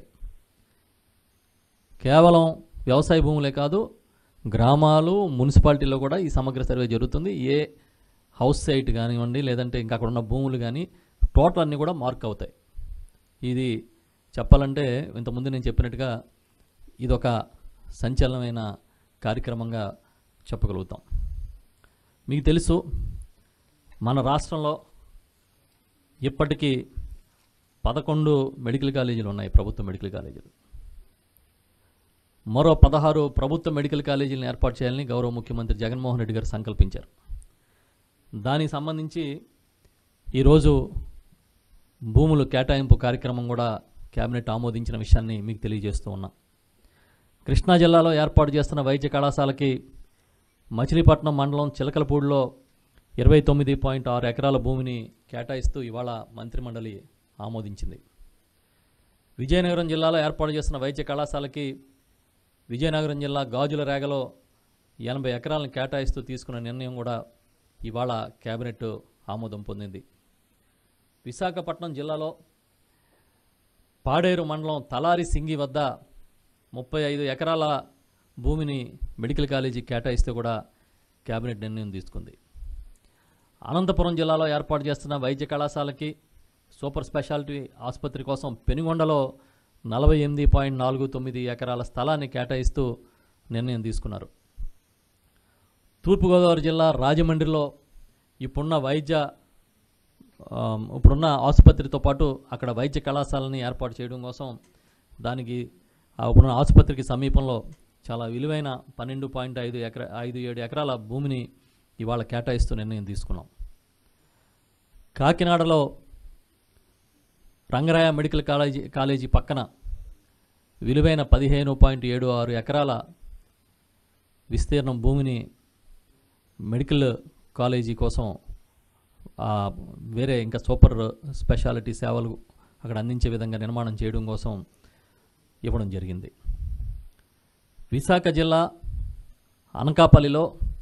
కేవలం వ్యవసాయ భూములే కాదు గ్రామాలు మున్సిపాలిటీలో కూడా ఈ సమగ్ర సర్వే జరుగుతుంది ఏ హౌస్ సైట్ కానివ్వండి లేదంటే ఇంకా అక్కడ ఉన్న భూములు కానీ టోటల్ అన్నీ కూడా మార్క్ అవుతాయి ఇది చెప్పాలంటే ఇంతకుముందు నేను చెప్పినట్టుగా ఇదొక సంచలనమైన కార్యక్రమంగా చెప్పగలుగుతాం మీకు తెలుసు మన రాష్ట్రంలో ఇప్పటికీ పదకొండు మెడికల్ కాలేజీలు ఉన్నాయి ప్రభుత్వ మెడికల్ కాలేజీలు మరో పదహారు ప్రభుత్వ మెడికల్ కాలేజీలను ఏర్పాటు చేయాలని గౌరవ ముఖ్యమంత్రి జగన్మోహన్ రెడ్డి గారు సంకల్పించారు దానికి సంబంధించి ఈరోజు భూములు కేటాయింపు కార్యక్రమం కూడా కేబినెట్ ఆమోదించిన విషయాన్ని మీకు తెలియజేస్తూ ఉన్నా కృష్ణా జిల్లాలో ఏర్పాటు చేస్తున్న వైద్య కళాశాలకి మచిలీపట్నం మండలం చిలకలపూడిలో ఇరవై తొమ్మిది పాయింట్ ఆరు ఎకరాల భూమిని కేటాయిస్తూ ఇవాళ మంత్రిమండలి ఆమోదించింది విజయనగరం జిల్లాలో ఏర్పాటు చేస్తున్న వైద్య కళాశాలకి విజయనగరం జిల్లా గాజుల రేగలో ఎనభై ఎకరాలను కేటాయిస్తూ తీసుకున్న నిర్ణయం కూడా ఇవాళ కేబినెట్ ఆమోదం పొందింది విశాఖపట్నం జిల్లాలో పాడేరు మండలం తలారి సింగి వద్ద ముప్పై ఐదు ఎకరాల భూమిని మెడికల్ కాలేజీ కేటాయిస్తూ కూడా కేబినెట్ నిర్ణయం తీసుకుంది అనంతపురం జిల్లాలో ఏర్పాటు చేస్తున్న వైద్య కళాశాలకి సూపర్ స్పెషాలిటీ ఆసుపత్రి కోసం పెనుగొండలో నలభై ఎనిమిది పాయింట్ నాలుగు తొమ్మిది ఎకరాల స్థలాన్ని కేటాయిస్తూ నిర్ణయం తీసుకున్నారు తూర్పుగోదావరి జిల్లా రాజమండ్రిలో ఇప్పుడున్న వైద్య ఆ, ఇప్పుడున్న ఆసుపత్రితో పాటు అక్కడ వైద్య కళాశాలని ఏర్పాటు చేయడం కోసం దానికి ఆ ఇప్పుడున్న ఆసుపత్రికి సమీపంలో చాలా విలువైన పన్నెండు పాయింట్ ఐదు ఎకర ఐదు ఏడు ఎకరాల భూమిని ఇవాళ కేటాయిస్తూ నిర్ణయం తీసుకున్నాం కాకినాడలో రంగరాయ మెడికల్ కాలేజీ కాలేజీ పక్కన విలువైన పదిహేను పాయింట్ ఏడు ఆరు ఎకరాల విస్తీర్ణం భూమిని మెడికల్ కాలేజీ కోసం ఆ, వేరే ఇంకా సూపర్ స్పెషాలిటీ సేవలు అక్కడ అందించే విధంగా నిర్మాణం చేయడం కోసం ఇవ్వడం జరిగింది విశాఖ జిల్లా అనకాపల్లిలో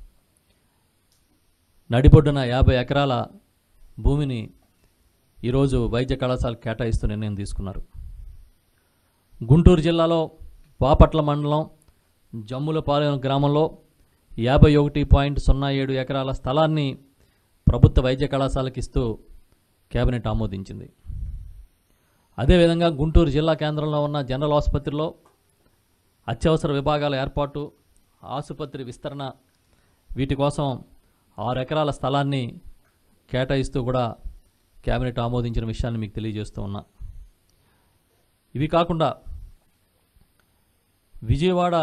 నడిబొడ్డున యాభై ఎకరాల భూమిని ఈరోజు వైద్య కళాశాల కేటాయిస్తూ నిర్ణయం తీసుకున్నారు గుంటూరు జిల్లాలో బాపట్ల మండలం జమ్ములపాలెం గ్రామంలో యాభై ఒకటి పాయింట్ సున్నా ఏడు ఎకరాల స్థలాన్ని ప్రభుత్వ వైద్య కళాశాలకు ఇస్తూ కేబినెట్ ఆమోదించింది అదేవిధంగా గుంటూరు జిల్లా కేంద్రంలో ఉన్న జనరల్ ఆసుపత్రిలో అత్యవసర విభాగాల ఏర్పాటు ఆసుపత్రి విస్తరణ వీటి కోసం ఆరు ఎకరాల స్థలాన్ని కేటాయిస్తూ కూడా కేబినెట్ ఆమోదించిన విషయాన్ని మీకు తెలియజేస్తూ ఉన్నా ఇవి కాకుండా విజయవాడ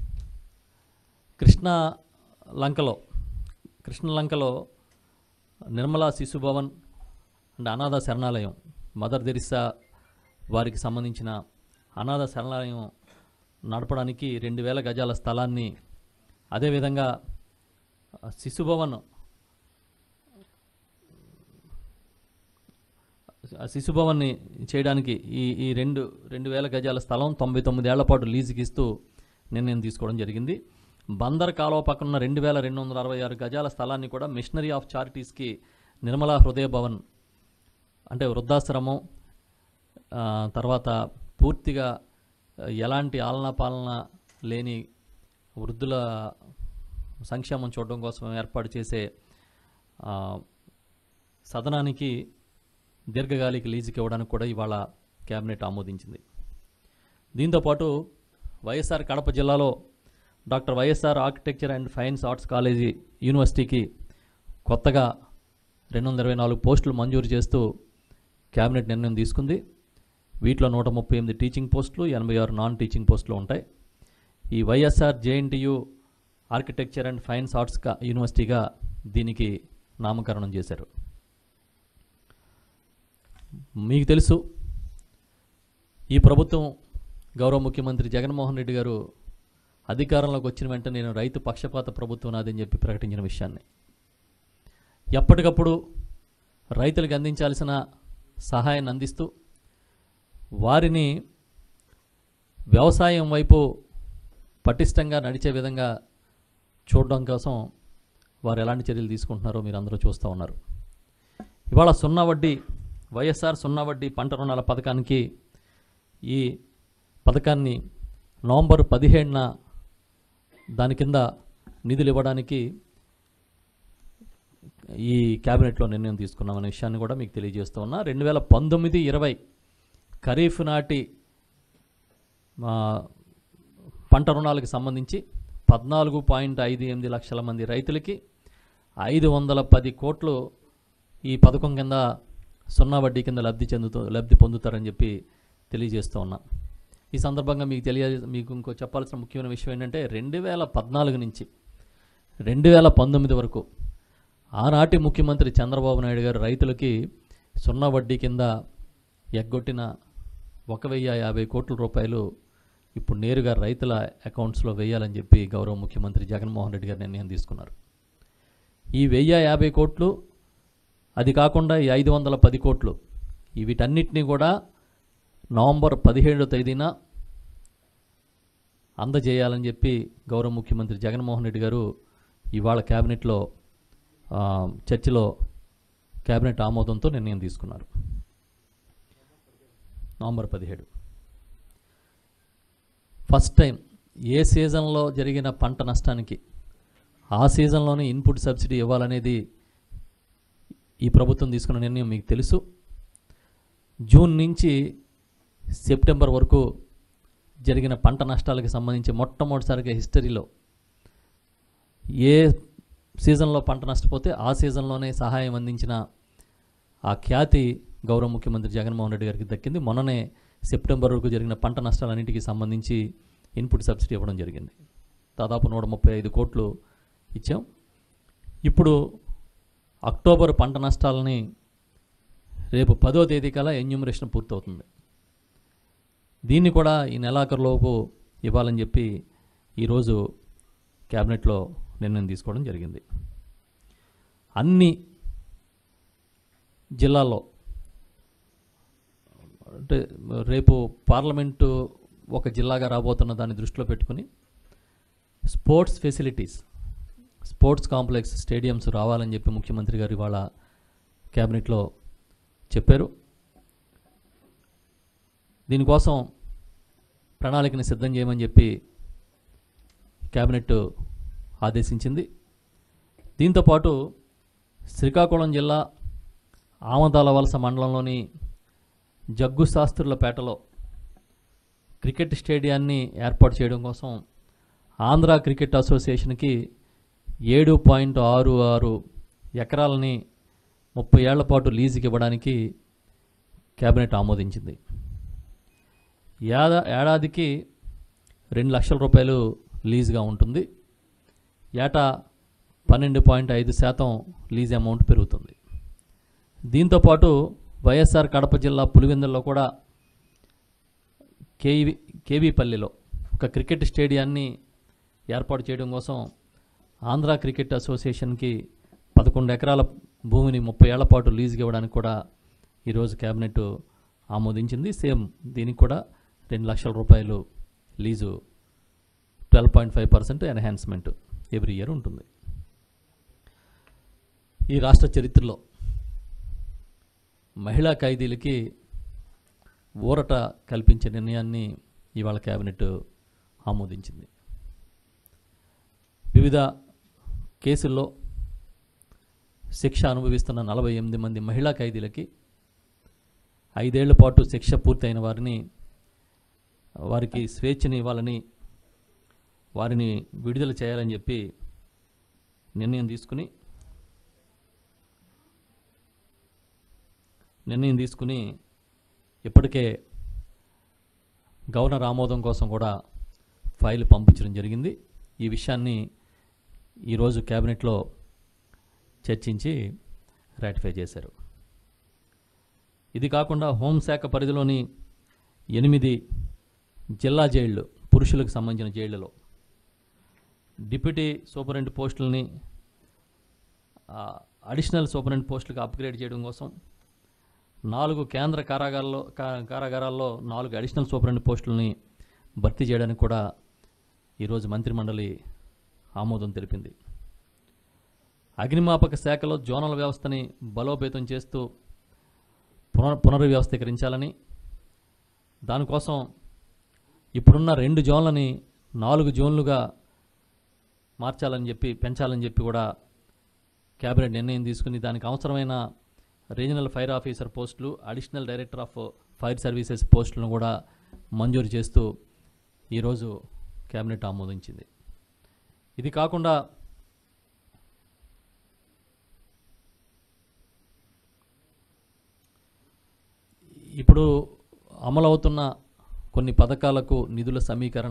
కృష్ణ లంకలో కృష్ణ లంకలో నిర్మలా శిశు భవన్ అండ్ అనాథ శరణాలయం మదర్ తెరిసా వారికి సంబంధించిన అనాథ శరణాలయం నడపడానికి రెండు వేల గజాల స్థలాన్ని అదేవిధంగా ఆ, శిశుభవన్ ఆ శిశుభవన్ని చేయడానికి ఈ ఈ రెండు రెండు వేల గజాల స్థలం తొంభై తొమ్మిది ఏళ్ల పాటు లీజుకి ఇస్తూ నిర్ణయం తీసుకోవడం జరిగింది బందర్ కాలువ పక్కన ఉన్న రెండు వేల రెండు వందల అరవై ఆరు గజాల స్థలాన్ని కూడా మిషనరీ ఆఫ్ చారిటీస్కి నిర్మలా హృదయ భవన్ అంటే వృద్ధాశ్రమం ఆ, తర్వాత పూర్తిగా ఆ, ఎలాంటి ఆలనా పాలన లేని వృద్ధుల సంక్షేమం చూడడం కోసం ఏర్పాటు చేసే ఆ, సదనానికి దీర్ఘకాలిక లీజుకి ఇవ్వడానికి కూడా ఇవాళ కేబినెట్ ఆమోదించింది దీంతోపాటు వైఎస్ఆర్ కడప జిల్లాలో doctor YSR architecture and fines arts college యూనివర్సిటీకి కొత్తగా రెండు వందల ఇరవై నాలుగు పోస్టులు మంజూరు చేస్తూ కేబినెట్ నిర్ణయం తీసుకుంది వీటిలో నూట ముప్పై ఎనిమిది టీచింగ్ పోస్టులు ఎనభై ఆరు నాన్ టీచింగ్ పోస్టులు ఉంటాయి ఈ YSR JNTU architecture and fines arts కా యూనివర్సిటీగా దీనికి నామకరణం చేశారు మీకు తెలుసు ఈ ప్రభుత్వం గౌరవ ముఖ్యమంత్రి జగన్మోహన్ రెడ్డి గారు అధికారంలోకి వచ్చిన వెంటనే నేను రైతు పక్షపాత ప్రభుత్వం నాదని చెప్పి ప్రకటించిన విషయాన్ని ఎప్పటికప్పుడు రైతులకు అందించాల్సిన సహాయాన్ని అందిస్తూ వారిని వ్యవసాయం వైపు పటిష్టంగా నడిచే విధంగా చూడడం కోసం వారు ఎలాంటి చర్యలు తీసుకుంటున్నారో మీరు అందరూ చూస్తూ ఉన్నారు ఇవాళ సున్నా వడ్డీ వైఎస్ఆర్ సున్నా వడ్డీ పంట రుణాల పథకానికి ఈ పథకాన్ని నవంబర్ పదిహేడున దాని కింద నిధులు ఇవ్వడానికి ఈ క్యాబినెట్లో నిర్ణయం తీసుకున్నామనే విషయాన్ని కూడా మీకు తెలియజేస్తూ ఉన్నా రెండు వేల పంతొమ్మిది ఇరవై ఖరీఫ్ నాటి ఆ, పంట రుణాలకు సంబంధించి పద్నాలుగు పాయింట్ ఐదు ఎనిమిది లక్షల మంది రైతులకి ఐదు వందల పది కోట్లు ఈ పథకం కింద సున్నా వడ్డీ కింద లబ్ధి చెందుతూ లబ్ధి పొందుతారని చెప్పి తెలియజేస్తూ ఉన్నా ఈ సందర్భంగా మీకు తెలియ మీకు ఇంకో చెప్పాల్సిన ముఖ్యమైన విషయం ఏంటంటే రెండు వేల పద్నాలుగు నుంచి రెండు వేల పంతొమ్మిది వరకు ఆనాటి ముఖ్యమంత్రి చంద్రబాబు నాయుడు గారు రైతులకి సున్నా వడ్డీ కింద ఎగ్గొట్టిన ఒక వెయ్యి యాభై కోట్ల రూపాయలు ఇప్పుడు నేరుగా రైతుల అకౌంట్స్లో వేయాలని చెప్పి గౌరవ ముఖ్యమంత్రి జగన్మోహన్ రెడ్డి గారు నిర్ణయం తీసుకున్నారు ఈ వెయ్యి యాభై కోట్లు అది కాకుండా ఈ ఐదు వందల పది కోట్లు ఈ వీటన్నిటినీ కూడా నవంబర్ పదిహేడో తేదీన అందజేయాలని చెప్పి గౌరవ ముఖ్యమంత్రి జగన్మోహన్ రెడ్డి గారు ఇవాళ క్యాబినెట్లో ఆ, చర్చలో క్యాబినెట్ ఆమోదంతో నిర్ణయం తీసుకున్నారు నవంబర్ పదిహేడు ఫస్ట్ టైం ఏ సీజన్లో జరిగిన పంట నష్టానికి ఆ సీజన్లోనే ఇన్పుట్ సబ్సిడీ ఇవ్వాలనేది ఈ ప్రభుత్వం తీసుకున్న నిర్ణయం మీకు తెలుసు జూన్ నుంచి సెప్టెంబర్ వరకు జరిగిన పంట నష్టాలకు సంబంధించి మొట్టమొదటిసారిగా హిస్టరీలో ఏ సీజన్లో పంట నష్టపోతే ఆ సీజన్లోనే సహాయం అందించిన ఆ ఖ్యాతి గౌరవ ముఖ్యమంత్రి జగన్మోహన్ రెడ్డి గారికి దక్కింది మొన్ననే సెప్టెంబర్ వరకు జరిగిన పంట నష్టాలన్నింటికి సంబంధించి ఇన్పుట్ సబ్సిడీ ఇవ్వడం జరిగింది దాదాపు నూట ముప్పై ఐదు కోట్లు ఇచ్చాం ఇప్పుడు అక్టోబర్ పంట నష్టాలని రేపు పదో తేదీ కల్లా ఎన్యూమరేషన్ పూర్తవుతుంది దీన్ని కూడా ఈ నెలాఖరులోపు ఇవ్వాలని చెప్పి ఈరోజు క్యాబినెట్లో నిర్ణయం తీసుకోవడం జరిగింది అన్ని జిల్లాల్లో అంటే రేపు పార్లమెంటు ఒక జిల్లాగా రాబోతున్న దాన్ని దృష్టిలో పెట్టుకుని sports facilities sports complex stadiums రావాలని చెప్పి ముఖ్యమంత్రి గారు ఇవాళ క్యాబినెట్లో చెప్పారు దీనికోసం ప్రణాళికని సిద్ధం చేయమని చెప్పి క్యాబినెట్ ఆదేశించింది దీంతోపాటు శ్రీకాకుళం జిల్లా ఆమదాల వలస మండలంలోని జగ్గు శాస్త్రులపేటలో క్రికెట్ స్టేడియాన్ని ఏర్పాటు చేయడం కోసం ఆంధ్ర క్రికెట్ అసోసియేషన్కి ఏడు పాయింట్ ఆరు ఆరు ఎకరాలని ముప్పై ఏళ్ల పాటు లీజుకి ఇవ్వడానికి కేబినెట్ ఆమోదించింది ఏడా ఏడాదికి రెండు లక్షల రూపాయలు లీజుగా ఉంటుంది ఏటా పన్నెండు పాయింట్ ఐదు శాతం లీజ్ అమౌంట్ పెరుగుతుంది దీంతోపాటు వైఎస్ఆర్ కడప జిల్లా పులివెందుల్లో కూడా కేవి కేవీపల్లిలో ఒక క్రికెట్ స్టేడియాన్ని ఏర్పాటు చేయడం కోసం ఆంధ్ర క్రికెట్ అసోసియేషన్కి పదకొండు ఎకరాల భూమిని ముప్పై ఏళ్ల పాటు లీజుకి ఇవ్వడానికి కూడా ఈరోజు కేబినెట్ ఆమోదించింది సేమ్ దీనికి కూడా రెండు లక్షల రూపాయలు lease twelve point five percent enhancement every year ఉంటుంది ఈ రాష్ట్ర చరిత్రలో మహిళా ఖైదీలకి ఊరట కల్పించే నిర్ణయాన్ని ఇవాళ కేబినెట్ ఆమోదించింది వివిధ కేసుల్లో శిక్ష అనుభవిస్తున్న నలభై ఎనిమిది మంది మహిళా ఖైదీలకి ఐదేళ్ల పాటు శిక్ష పూర్తయిన వారిని వారికి స్వేచ్ఛని ఇవ్వాలని వారిని విడుదల చేయాలని చెప్పి నిర్ణయం తీసుకుని నిర్ణయం తీసుకుని ఇప్పటికే గవర్నర్ ఆమోదం కోసం కూడా ఫైల్ పంపించడం జరిగింది ఈ విషయాన్ని ఈరోజు క్యాబినెట్లో చర్చించి రాటిఫై చేశారు ఇది కాకుండా హోంశాఖ పరిధిలోని ఎనిమిది జిల్లా జైళ్ళు పురుషులకు సంబంధించిన జైళ్లలో డిప్యూటీ సూపరింటెండెంట్ పోస్టులని ఆ, అడిషనల్ సూపరింటెండెంట్ పోస్టులకు అప్గ్రేడ్ చేయడం కోసం నాలుగు కేంద్ర కారాగారాల్లో కా- కారాగారాల్లో నాలుగు అడిషనల్ సూపరింటెండెంట్ పోస్టులని భర్తీ చేయడానికి కూడా ఈరోజు మంత్రిమండలి ఆమోదం తెలిపింది అగ్నిమాపక శాఖలో జోనల్ వ్యవస్థని బలోపేతం చేస్తూ పునర్ పునర్వ్యవస్థీకరించాలని దానికోసం ఇప్పుడున్న రెండు జోన్లని నాలుగు జోన్లుగా మార్చాలని చెప్పి పెంచాలని చెప్పి కూడా క్యాబినెట్ నిర్ణయం తీసుకుని దానికి అవసరమైన రీజనల్ ఫైర్ ఆఫీసర్ పోస్టులు additional director of fire services పోస్టులను కూడా మంజూరు చేస్తూ ఈరోజు క్యాబినెట్ ఆమోదించింది ఇది కాకుండా ఇప్పుడు అమలవుతున్న కొన్ని పథకాలకు నిధుల సమీకరణ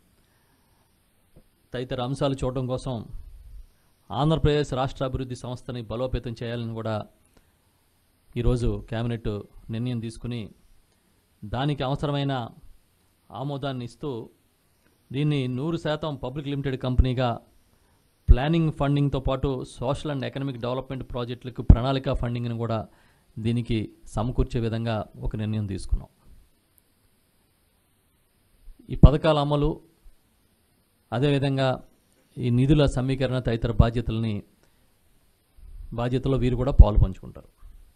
తదితర అంశాలు చూడడం కోసం ఆంధ్రప్రదేశ్ రాష్ట్ర అభివృద్ధి సంస్థని బలోపేతం చేయాలని కూడా ఈరోజు కేబినెట్ నిర్ణయం తీసుకుని దానికి అవసరమైన ఆమోదాన్ని ఇస్తూ దీన్ని నూరు శాతం పబ్లిక్ లిమిటెడ్ కంపెనీగా ప్లానింగ్ ఫండింగ్తో పాటు సోషల్ అండ్ ఎకనామిక్ డెవలప్మెంట్ ప్రాజెక్టులకు ప్రణాళిక ఫండింగ్ని కూడా దీనికి సమకూర్చే విధంగా ఒక నిర్ణయం తీసుకున్నాం ఈ పథకాల అమలు అదేవిధంగా ఈ నిధుల సమీకరణ తదితర బాధ్యతల్ని బాధ్యతలో వీరు కూడా పాలు పంచుకుంటారు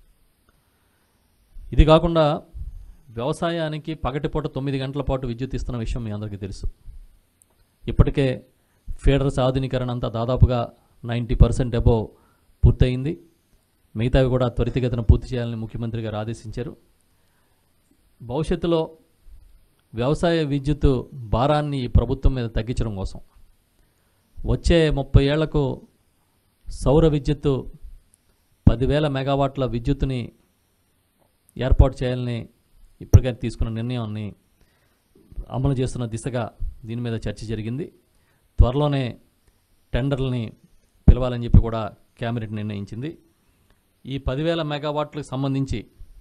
ఇది కాకుండా వ్యవసాయానికి పగటిపూట తొమ్మిది గంటల పాటు విద్యుత్ ఇస్తున్న విషయం మీ అందరికీ తెలుసు ఇప్పటికే ఫీడర్స్ ఆధునీకరణ అంతా దాదాపుగా నైంటీ పర్సెంట్ అబోవ్ పూర్తయింది మిగతావి కూడా త్వరితగతిన పూర్తి చేయాలని ముఖ్యమంత్రి గారు ఆదేశించారు భవిష్యత్తులో వ్యవసాయ విద్యుత్ భారాన్ని ఈ ప్రభుత్వం మీద తగ్గించడం కోసం వచ్చే ముప్పై ఏళ్లకు సౌర విద్యుత్తు పదివేల మెగావాట్ల విద్యుత్తుని ఏర్పాటు చేయాలని ఇప్పటికే తీసుకున్న నిర్ణయాన్ని అమలు చేస్తున్న దిశగా దీని మీద చర్చ జరిగింది త్వరలోనే టెండర్లని పిలవాలని చెప్పి కూడా క్యాబినెట్ నిర్ణయించింది ఈ పదివేల మెగావాట్లకు సంబంధించి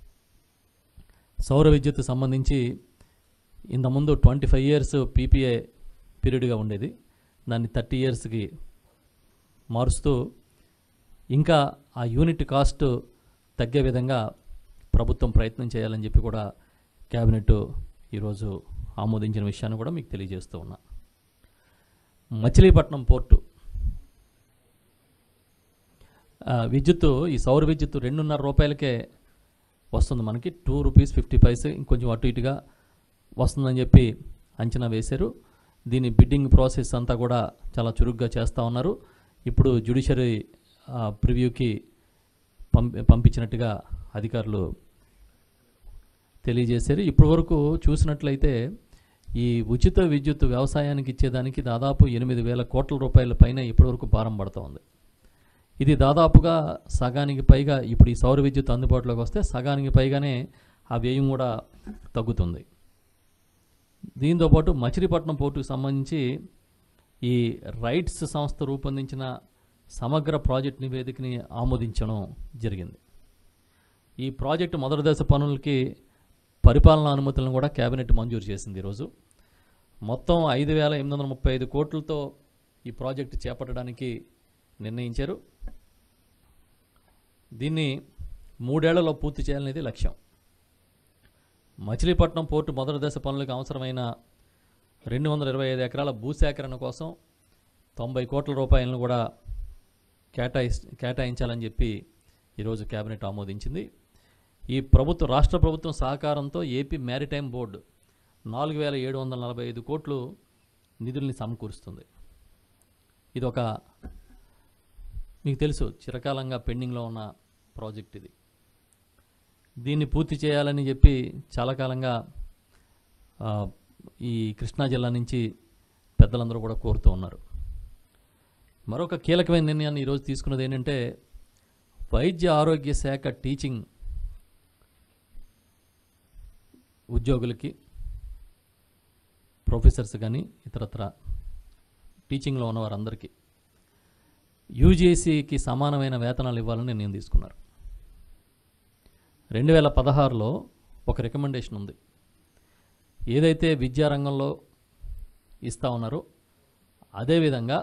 సౌర విద్యుత్ సంబంధించి ఇంతకుముందు ట్వంటీ ఫైవ్ ఇయర్స్ పీపీఏ పీరియడ్గా ఉండేది దాన్ని థర్టీ ఇయర్స్కి మారుస్తూ ఇంకా ఆ యూనిట్ కాస్ట్ తగ్గే విధంగా ప్రభుత్వం ప్రయత్నం చేయాలని చెప్పి కూడా క్యాబినెట్ ఈరోజు ఆమోదించిన విషయాన్ని కూడా మీకు తెలియజేస్తూ ఉన్నా మచిలీపట్నం పోర్టు ఆ, విద్యుత్తు ఈ సౌర విద్యుత్తు రెండున్నర రూపాయలకే వస్తుంది మనకి టూ రూపీస్ ఫిఫ్టీ పైస్ ఇంకొంచెం అటు ఇటుగా వస్తుందని చెప్పి అంచనా వేశారు దీని బిడ్డింగ్ ప్రాసెస్ అంతా కూడా చాలా చురుగ్గా చేస్తూ ఉన్నారు ఇప్పుడు జ్యుడిషియరీ ప్రివ్యూకి పంపి పంపించినట్టుగా అధికారులు తెలియజేశారు ఇప్పటి వరకు చూసినట్లయితే ఈ ఉచిత విద్యుత్ వ్యవసాయానికి ఇచ్చేదానికి దాదాపు ఎనిమిది వేల కోట్ల రూపాయల పైన ఇప్పటివరకు భారం పడుతూ ఉంది ఇది దాదాపుగా సగానికి పైగా ఇప్పుడు ఈ సౌర విద్యుత్ అందుబాటులోకి వస్తే సగానికి పైగానే ఆ వ్యయం కూడా తగ్గుతుంది దీంతోపాటు మచిలీపట్నం పోర్టుకు సంబంధించి ఈ రైట్స్ సంస్థ రూపొందించిన సమగ్ర ప్రాజెక్ట్ నివేదికని ఆమోదించడం జరిగింది ఈ ప్రాజెక్టు మొదటి దశ పనులకి పరిపాలనా అనుమతులను కూడా కేబినెట్ మంజూరు చేసింది ఈరోజు మొత్తం ఐదు వేల ఎనిమిది వందల ముప్పై ఐదు కోట్లతో ఈ ప్రాజెక్టు చేపట్టడానికి నిర్ణయించారు దీన్ని మూడేళ్లలో పూర్తి చేయాలనేది లక్ష్యం మచిలీపట్నం పోర్టు మొదటి దశ పనులకు అవసరమైన రెండు వందల ఇరవై ఐదు ఎకరాల భూసేకరణ కోసం తొంభై కోట్ల రూపాయలను కూడా కేటాయి కేటాయించాలని చెప్పి ఈరోజు కేబినెట్ ఆమోదించింది ఈ ప్రభుత్వం రాష్ట్ర ప్రభుత్వం సహకారంతో ఏపీ మ్యారిటైమ్ బోర్డు నాలుగు వేల ఏడు వందల నలభై ఐదు కోట్లు నిధుల్ని సమకూరుస్తుంది ఇది ఒక మీకు తెలుసు చిరకాలంగా పెండింగ్లో ఉన్న ప్రాజెక్ట్ ఇది దీన్ని పూర్తి చేయాలని చెప్పి చాలా కాలంగా ఆ, ఈ కృష్ణా జిల్లా నుంచి పెద్దలందరూ కూడా కోరుతూ ఉన్నారు మరొక కీలకమైన నిర్ణయాన్ని ఈరోజు తీసుకున్నది ఏంటంటే వైద్య ఆరోగ్య శాఖ టీచింగ్ ఉద్యోగులకి ప్రొఫెసర్స్ కానీ ఇతరత్ర టీచింగ్లో ఉన్న వారందరికీ యూజీసీకి సమానమైన వేతనాలు ఇవ్వాలని నిర్ణయం తీసుకున్నారు రెండు వేల పదహారులో ఒక రికమెండేషన్ ఉంది ఏదైతే విద్యారంగంలో ఇస్తా ఉన్నారో అదేవిధంగా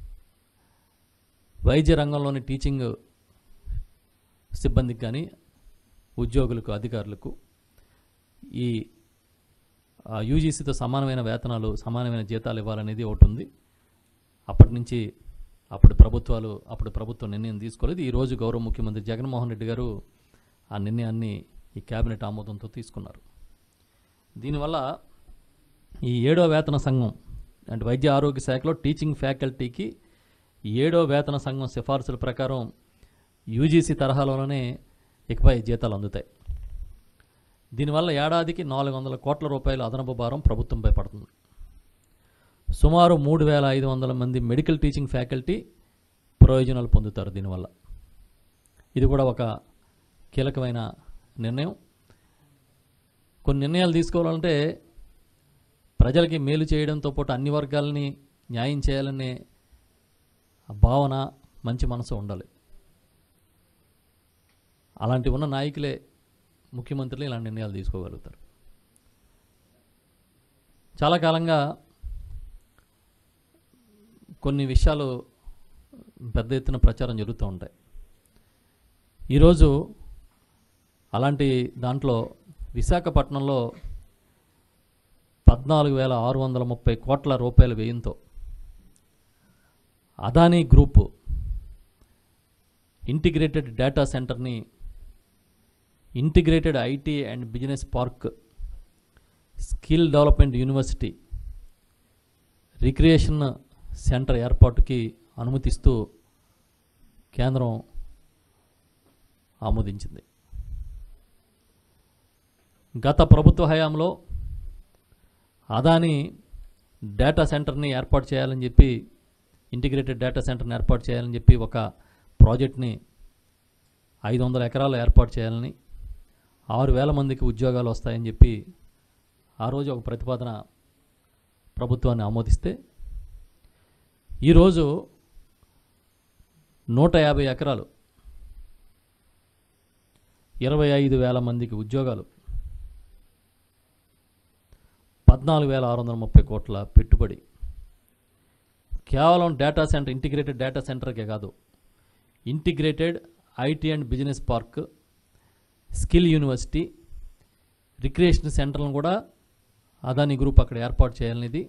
వైద్య రంగంలోని టీచింగ్ సిబ్బందికి కానీ ఉద్యోగులకు అధికారులకు ఈ యూజీసీతో సమానమైన వేతనాలు సమానమైన జీతాలు ఇవ్వాలనేది ఒకటి ఉంది అప్పటి నుంచి అప్పుడు ప్రభుత్వాలు అప్పుడు ప్రభుత్వం నిర్ణయం తీసుకోలేదు ఈరోజు గౌరవ ముఖ్యమంత్రి జగన్మోహన్ రెడ్డి గారు ఆ నిర్ణయాన్ని ఈ కేబినెట్ ఆమోదంతో తీసుకున్నారు దీనివల్ల ఈ ఏడో వేతన సంఘం అంటే వైద్య ఆరోగ్య శాఖలో టీచింగ్ ఫ్యాకల్టీకి ఏడో వేతన సంఘం సిఫార్సుల ప్రకారం యూజీసీ తరహాలోనే ఇకపై జీతాలు అందుతాయి దీనివల్ల ఏడాదికి నాలుగు వందల కోట్ల రూపాయల అదనపు భారం ప్రభుత్వంపై పడుతుంది సుమారు మూడు వేల ఐదు వందల మంది మెడికల్ టీచింగ్ ఫ్యాకల్టీ ప్రయోజనాలు పొందుతారు దీనివల్ల ఇది కూడా ఒక కీలకమైన నిర్ణయం కొన్ని నిర్ణయాలు తీసుకోవాలంటే ప్రజలకి మేలు చేయడంతో పాటు అన్ని వర్గాలని న్యాయం చేయాలనే భావన మంచి మనసు ఉండాలి అలాంటి ఉన్న నాయకులే ముఖ్యమంత్రులు ఇలాంటి నిర్ణయాలు తీసుకోగలుగుతారు చాలా కాలంగా కొన్ని విషయాలు పెద్ద ఎత్తున ప్రచారం జరుగుతూ ఉంటాయి ఈరోజు అలాంటి దాంట్లో విశాఖపట్నంలో పద్నాలుగు వేల ఆరు వందల ముప్పై కోట్ల రూపాయల వ్యయంతో అదానీ గ్రూపు ఇంటిగ్రేటెడ్ డేటా సెంటర్ని integrated IT and business park skill development university recreation centre ఏర్పాటుకి అనుమతిస్తూ కేంద్రం ఆమోదించింది గత ప్రభుత్వ హయాంలో అదాని డేటా సెంటర్ని ఏర్పాటు చేయాలని చెప్పి ఇంటిగ్రేటెడ్ డేటా సెంటర్ని ఏర్పాటు చేయాలని చెప్పి ఒక ప్రాజెక్ట్ని ఐదు వందల ఎకరాలు ఏర్పాటు చేయాలని ఆరు వేల మందికి ఉద్యోగాలు వస్తాయని చెప్పి ఆ రోజు ఒక ప్రతిపాదన ప్రభుత్వాన్ని ఆమోదిస్తే ఈరోజు నూట యాభై ఎకరాలు ఇరవై ఐదు వేల మందికి ఉద్యోగాలు పద్నాలుగు వేల ఆరు వందల ముప్పై కోట్ల పెట్టుబడి కేవలం డేటా సెంటర్ ఇంటిగ్రేటెడ్ డేటా సెంటర్కే కాదు integrated IT and business park skill university recreation సెంటర్లను కూడా అదాని గ్రూప్ అక్కడ ఏర్పాటు చేయాలనేది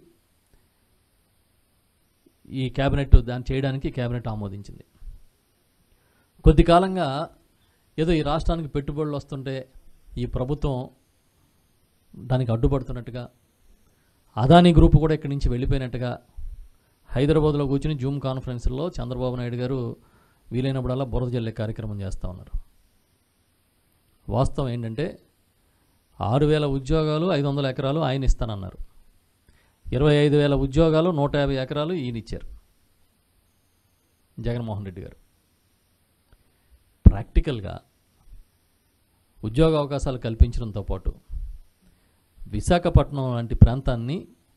ఈ క్యాబినెట్ దాన్ని చేయడానికి క్యాబినెట్ ఆమోదించింది కొద్ది కాలంగా ఏదో ఈ రాష్ట్రానికి పెట్టుబడులు వస్తుంటే ఈ ప్రభుత్వం దానికి అడ్డుపడుతున్నట్టుగా అదానీ గ్రూప్ కూడా ఇక్కడి నుంచి వెళ్ళిపోయినట్టుగా హైదరాబాద్లో కూర్చుని జూమ్ కాన్ఫరెన్స్లో చంద్రబాబు నాయుడు గారు వీలైనప్పుడల్లా బురద జల్లే కార్యక్రమం చేస్తూ ఉన్నారు వాస్తవం ఏంటంటే ఆరు వేల ఉద్యోగాలు ఐదు వందల ఎకరాలు ఆయన ఇస్తానన్నారు ఇరవై ఐదు వేల ఉద్యోగాలు నూట యాభై ఎకరాలు ఈయన ఇచ్చారు జగన్మోహన్ రెడ్డి గారు ప్రాక్టికల్గా ఉద్యోగ అవకాశాలు కల్పించడంతో పాటు విశాఖపట్నం లాంటి ప్రాంతాన్ని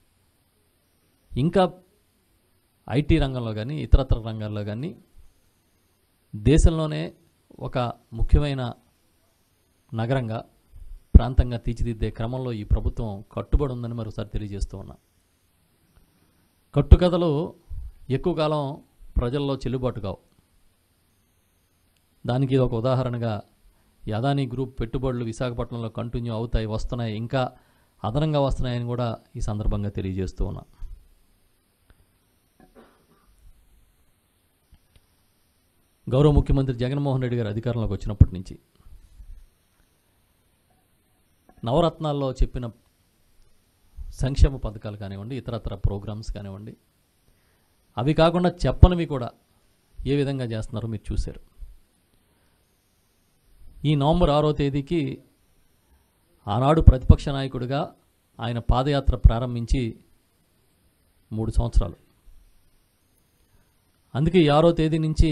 ఇంకా ఐటీ రంగంలో కానీ ఇతరత్ర రంగాల్లో కానీ దేశంలోనే ఒక ముఖ్యమైన నగరంగా ప్రాంతంగా తీర్చిదిద్దే క్రమంలో ఈ ప్రభుత్వం కట్టుబడి ఉందని మరోసారి తెలియజేస్తూ ఉన్నా కట్టుకథలు ఎక్కువ కాలం ప్రజల్లో చెల్లుబాటు కావు దానికి ఇది ఒక ఉదాహరణగా ఈ అదానీ గ్రూప్ పెట్టుబడులు విశాఖపట్నంలో కంటిన్యూ అవుతాయి వస్తున్నాయి ఇంకా అదనంగా వస్తున్నాయని కూడా ఈ సందర్భంగా తెలియజేస్తూ ఉన్నా గౌరవ ముఖ్యమంత్రి జగన్మోహన్ రెడ్డి గారు అధికారంలోకి వచ్చినప్పటి నుంచి నవరత్నాల్లో చెప్పిన సంక్షేమ పథకాలు కానివ్వండి ఇతరత్ర ప్రోగ్రామ్స్ కానివ్వండి అవి కాకుండా చెప్పనివి కూడా ఏ విధంగా చేస్తున్నారో మీరు చూశారు ఈ నవంబర్ ఆరో తేదీకి ఆనాడు ప్రతిపక్ష నాయకుడిగా ఆయన పాదయాత్ర ప్రారంభించి మూడు సంవత్సరాలు అందుకే ఈ ఆరో తేదీ నుంచి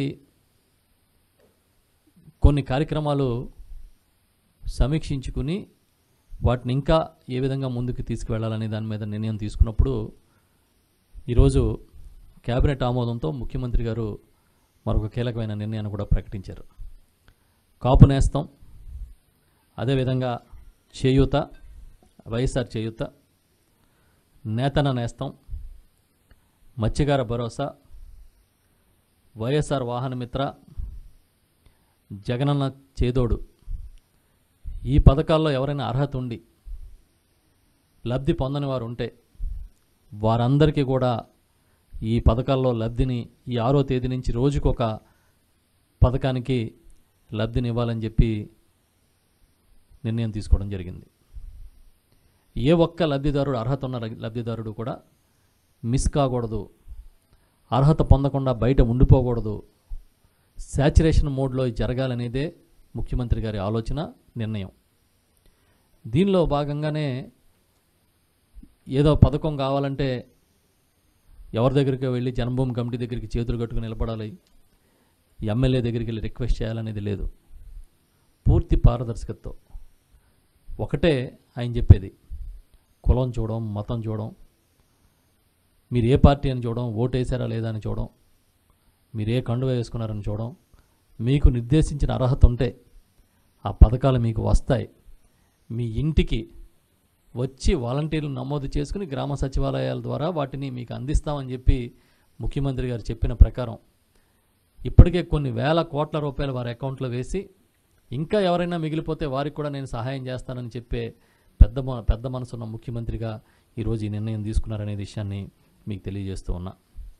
కొన్ని కార్యక్రమాలు సమీక్షించుకుని వాటిని ఇంకా ఏ విధంగా ముందుకు తీసుకువెళ్ళాలనే దాని మీద నిర్ణయం తీసుకున్నప్పుడు ఈరోజు కేబినెట్ ఆమోదంతో ముఖ్యమంత్రి గారు మరొక కీలకమైన నిర్ణయాన్ని కూడా ప్రకటించారు కాపు నేస్తం అదేవిధంగా చేయూత వైఎస్ఆర్ చేయూత నేతన నేస్తం మత్స్యకార భరోసా వైఎస్ఆర్ వాహనమిత్ర జగనన్న చేదోడు ఈ పథకాల్లో ఎవరైనా అర్హత ఉండి లబ్ధి పొందని వారు ఉంటే వారందరికీ కూడా ఈ పథకాల్లో లబ్ధిని ఈ ఆరో తేదీ నుంచి రోజుకొక పథకానికి లబ్ధిని ఇవ్వాలని చెప్పి నిర్ణయం తీసుకోవడం జరిగింది ఏ ఒక్క లబ్ధిదారుడు అర్హత ఉన్న ర- లబ్ధిదారుడు కూడా మిస్ కాకూడదు అర్హత పొందకుండా బయట ఉండిపోకూడదు శాచురేషన్ మోడ్లో ఇది జరగాలనేదే ముఖ్యమంత్రి గారి ఆలోచన నిర్ణయం దీనిలో భాగంగానే ఏదో పథకం కావాలంటే ఎవరి దగ్గరికి వెళ్ళి జన్మభూమి కమిటీ దగ్గరికి చేతులు కట్టుకుని నిలబడాలి ఎమ్మెల్యే దగ్గరికి వెళ్ళి రిక్వెస్ట్ చేయాలనేది లేదు పూర్తి పారదర్శకతతో ఒకటే ఆయన చెప్పేది కులం చూడడం మతం చూడడం మీరు ఏ పార్టీ అని చూడడం ఓటు వేసారా లేదా అని చూడడం మీరు ఏ కండువ వేసుకున్నారని చూడడం మీకు నిర్దేశించిన అర్హత ఉంటే ఆ పథకాలు మీకు వస్తాయి మీ ఇంటికి వచ్చి వాలంటీర్లు నమోదు చేసుకుని గ్రామ సచివాలయాల ద్వారా వాటిని మీకు అందిస్తామని చెప్పి ముఖ్యమంత్రి గారు చెప్పిన ప్రకారం ఇప్పటికే కొన్ని వేల కోట్ల రూపాయలు వారి అకౌంట్లో వేసి ఇంకా ఎవరైనా మిగిలిపోతే వారికి కూడా నేను సహాయం చేస్తానని చెప్పే పెద్ద మ- పెద్ద మనసున్న ముఖ్యమంత్రిగా ఈరోజు ఈ నిర్ణయం తీసుకున్నారనే విషయాన్ని మీకు తెలియజేస్తూ ఉన్నా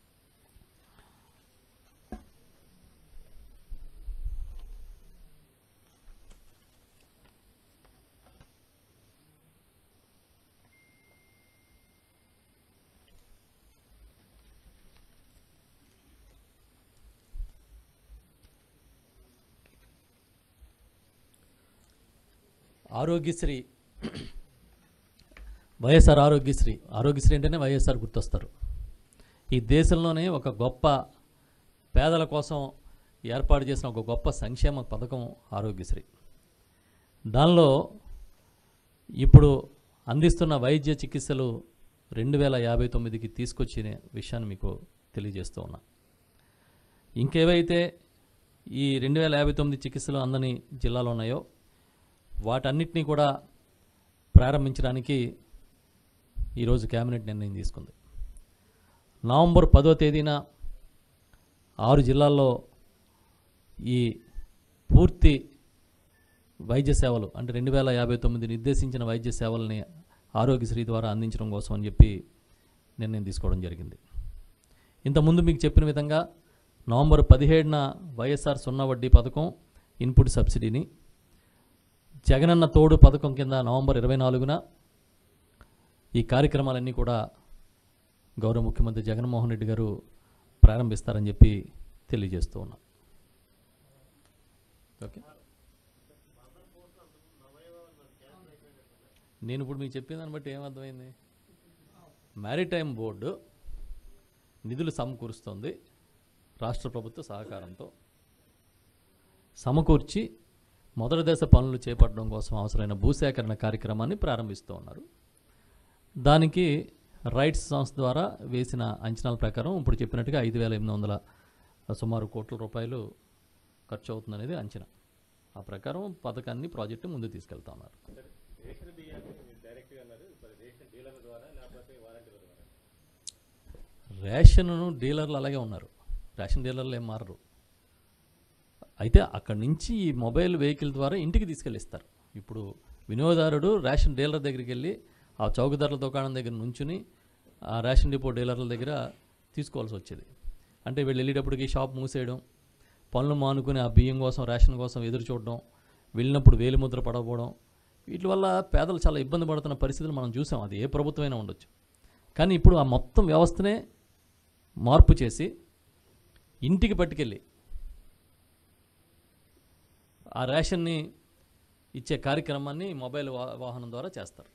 ఆరోగ్యశ్రీ వైఎస్ఆర్ ఆరోగ్యశ్రీ ఆరోగ్యశ్రీ అంటేనే వైఎస్ఆర్ గుర్తొస్తారు ఈ దేశంలోనే ఒక గొప్ప పేదల కోసం ఏర్పాటు చేసిన ఒక గొప్ప సంక్షేమ పథకం ఆరోగ్యశ్రీ దానిలో ఇప్పుడు అందిస్తున్న వైద్య చికిత్సలు రెండు వేల యాభై తొమ్మిదికి తీసుకొచ్చిన విషయాన్ని మీకు తెలియజేస్తూ ఉన్నా ఇంకేవైతే ఈ రెండు వేల యాభై తొమ్మిది చికిత్సలు అందని జిల్లాలో ఉన్నాయో వాటన్నిటినీ కూడా ప్రారంభించడానికి ఈరోజు కేబినెట్ నిర్ణయం తీసుకుంది నవంబర్ పదో తేదీన ఆరు జిల్లాల్లో ఈ పూర్తి వైద్య సేవలు అంటే రెండు వేల యాభై తొమ్మిది నిర్దేశించిన వైద్య సేవల్ని ఆరోగ్యశ్రీ ద్వారా అందించడం కోసం అని చెప్పి నిర్ణయం తీసుకోవడం జరిగింది ఇంతకుముందు మీకు చెప్పిన విధంగా నవంబర్ పదిహేడున వైఎస్ఆర్ సున్నా వడ్డీ పథకం ఇన్పుట్ సబ్సిడీని జగనన్న తోడు పథకం కింద నవంబర్ ఇరవై నాలుగున ఈ కార్యక్రమాలన్నీ కూడా గౌరవ ముఖ్యమంత్రి జగన్మోహన్ రెడ్డి గారు ప్రారంభిస్తారని చెప్పి తెలియజేస్తూ ఉన్నా ఓకే నేను ఇప్పుడు మీకు చెప్పిన దాన్ని బట్టి ఏమర్థమైంది మ్యారిటైమ్ బోర్డు నిధులు సమకూరుస్తోంది రాష్ట్ర ప్రభుత్వ సహకారంతో సమకూర్చి మొదటి దశ పనులు చేపట్టడం కోసం అవసరమైన భూసేకరణ కార్యక్రమాన్ని ప్రారంభిస్తూ ఉన్నారు దానికి రైట్స్ సంస్థ ద్వారా వేసిన అంచనాల ప్రకారం ఇప్పుడు చెప్పినట్టుగా ఐదు వేల ఎనిమిది వందల సుమారు కోట్ల రూపాయలు ఖర్చు అవుతుందనేది అంచనా ఆ ప్రకారం పథకాన్ని ప్రాజెక్టు ముందు తీసుకెళ్తా ఉన్నారు రేషన్ బియ్యాన్ని మీరు డైరెక్ట్గా అన్నారు మరి రేషన్ డీలర్ల ద్వారా లేకపోతే వాలంటీర్ల ద్వారా రేషన్ను డీలర్లు అలాగే ఉన్నారు రేషన్ డీలర్లు ఏం మారరు అయితే అక్కడి నుంచి ఈ మొబైల్ వెహికల్ ద్వారా ఇంటికి తీసుకెళ్ళిస్తారు ఇప్పుడు వినియోగదారుడు రేషన్ డీలర్ దగ్గరికి వెళ్ళి ఆ చౌకధరల దుకాణం దగ్గర నుంచుని ఆ రేషన్ డిపో డీలర్ల దగ్గర తీసుకోవాల్సి వచ్చేది అంటే వీళ్ళు వెళ్ళేటప్పటికి షాప్ మూసేయడం పనులు మానుకుని ఆ బియ్యం కోసం రేషన్ కోసం ఎదురు చూడడం వెళ్ళినప్పుడు వేలిముద్ర పడకపోవడం వీటి వల్ల పేదలు చాలా ఇబ్బంది పడుతున్న పరిస్థితులు మనం చూసాం అది ఏ ప్రభుత్వమైనా ఉండొచ్చు కానీ ఇప్పుడు ఆ మొత్తం వ్యవస్థనే మార్పు చేసి ఇంటికి పట్టుకెళ్ళి ఆ రేషన్ని ఇచ్చే కార్యక్రమాన్ని మొబైల్ వా- వాహనం ద్వారా చేస్తారు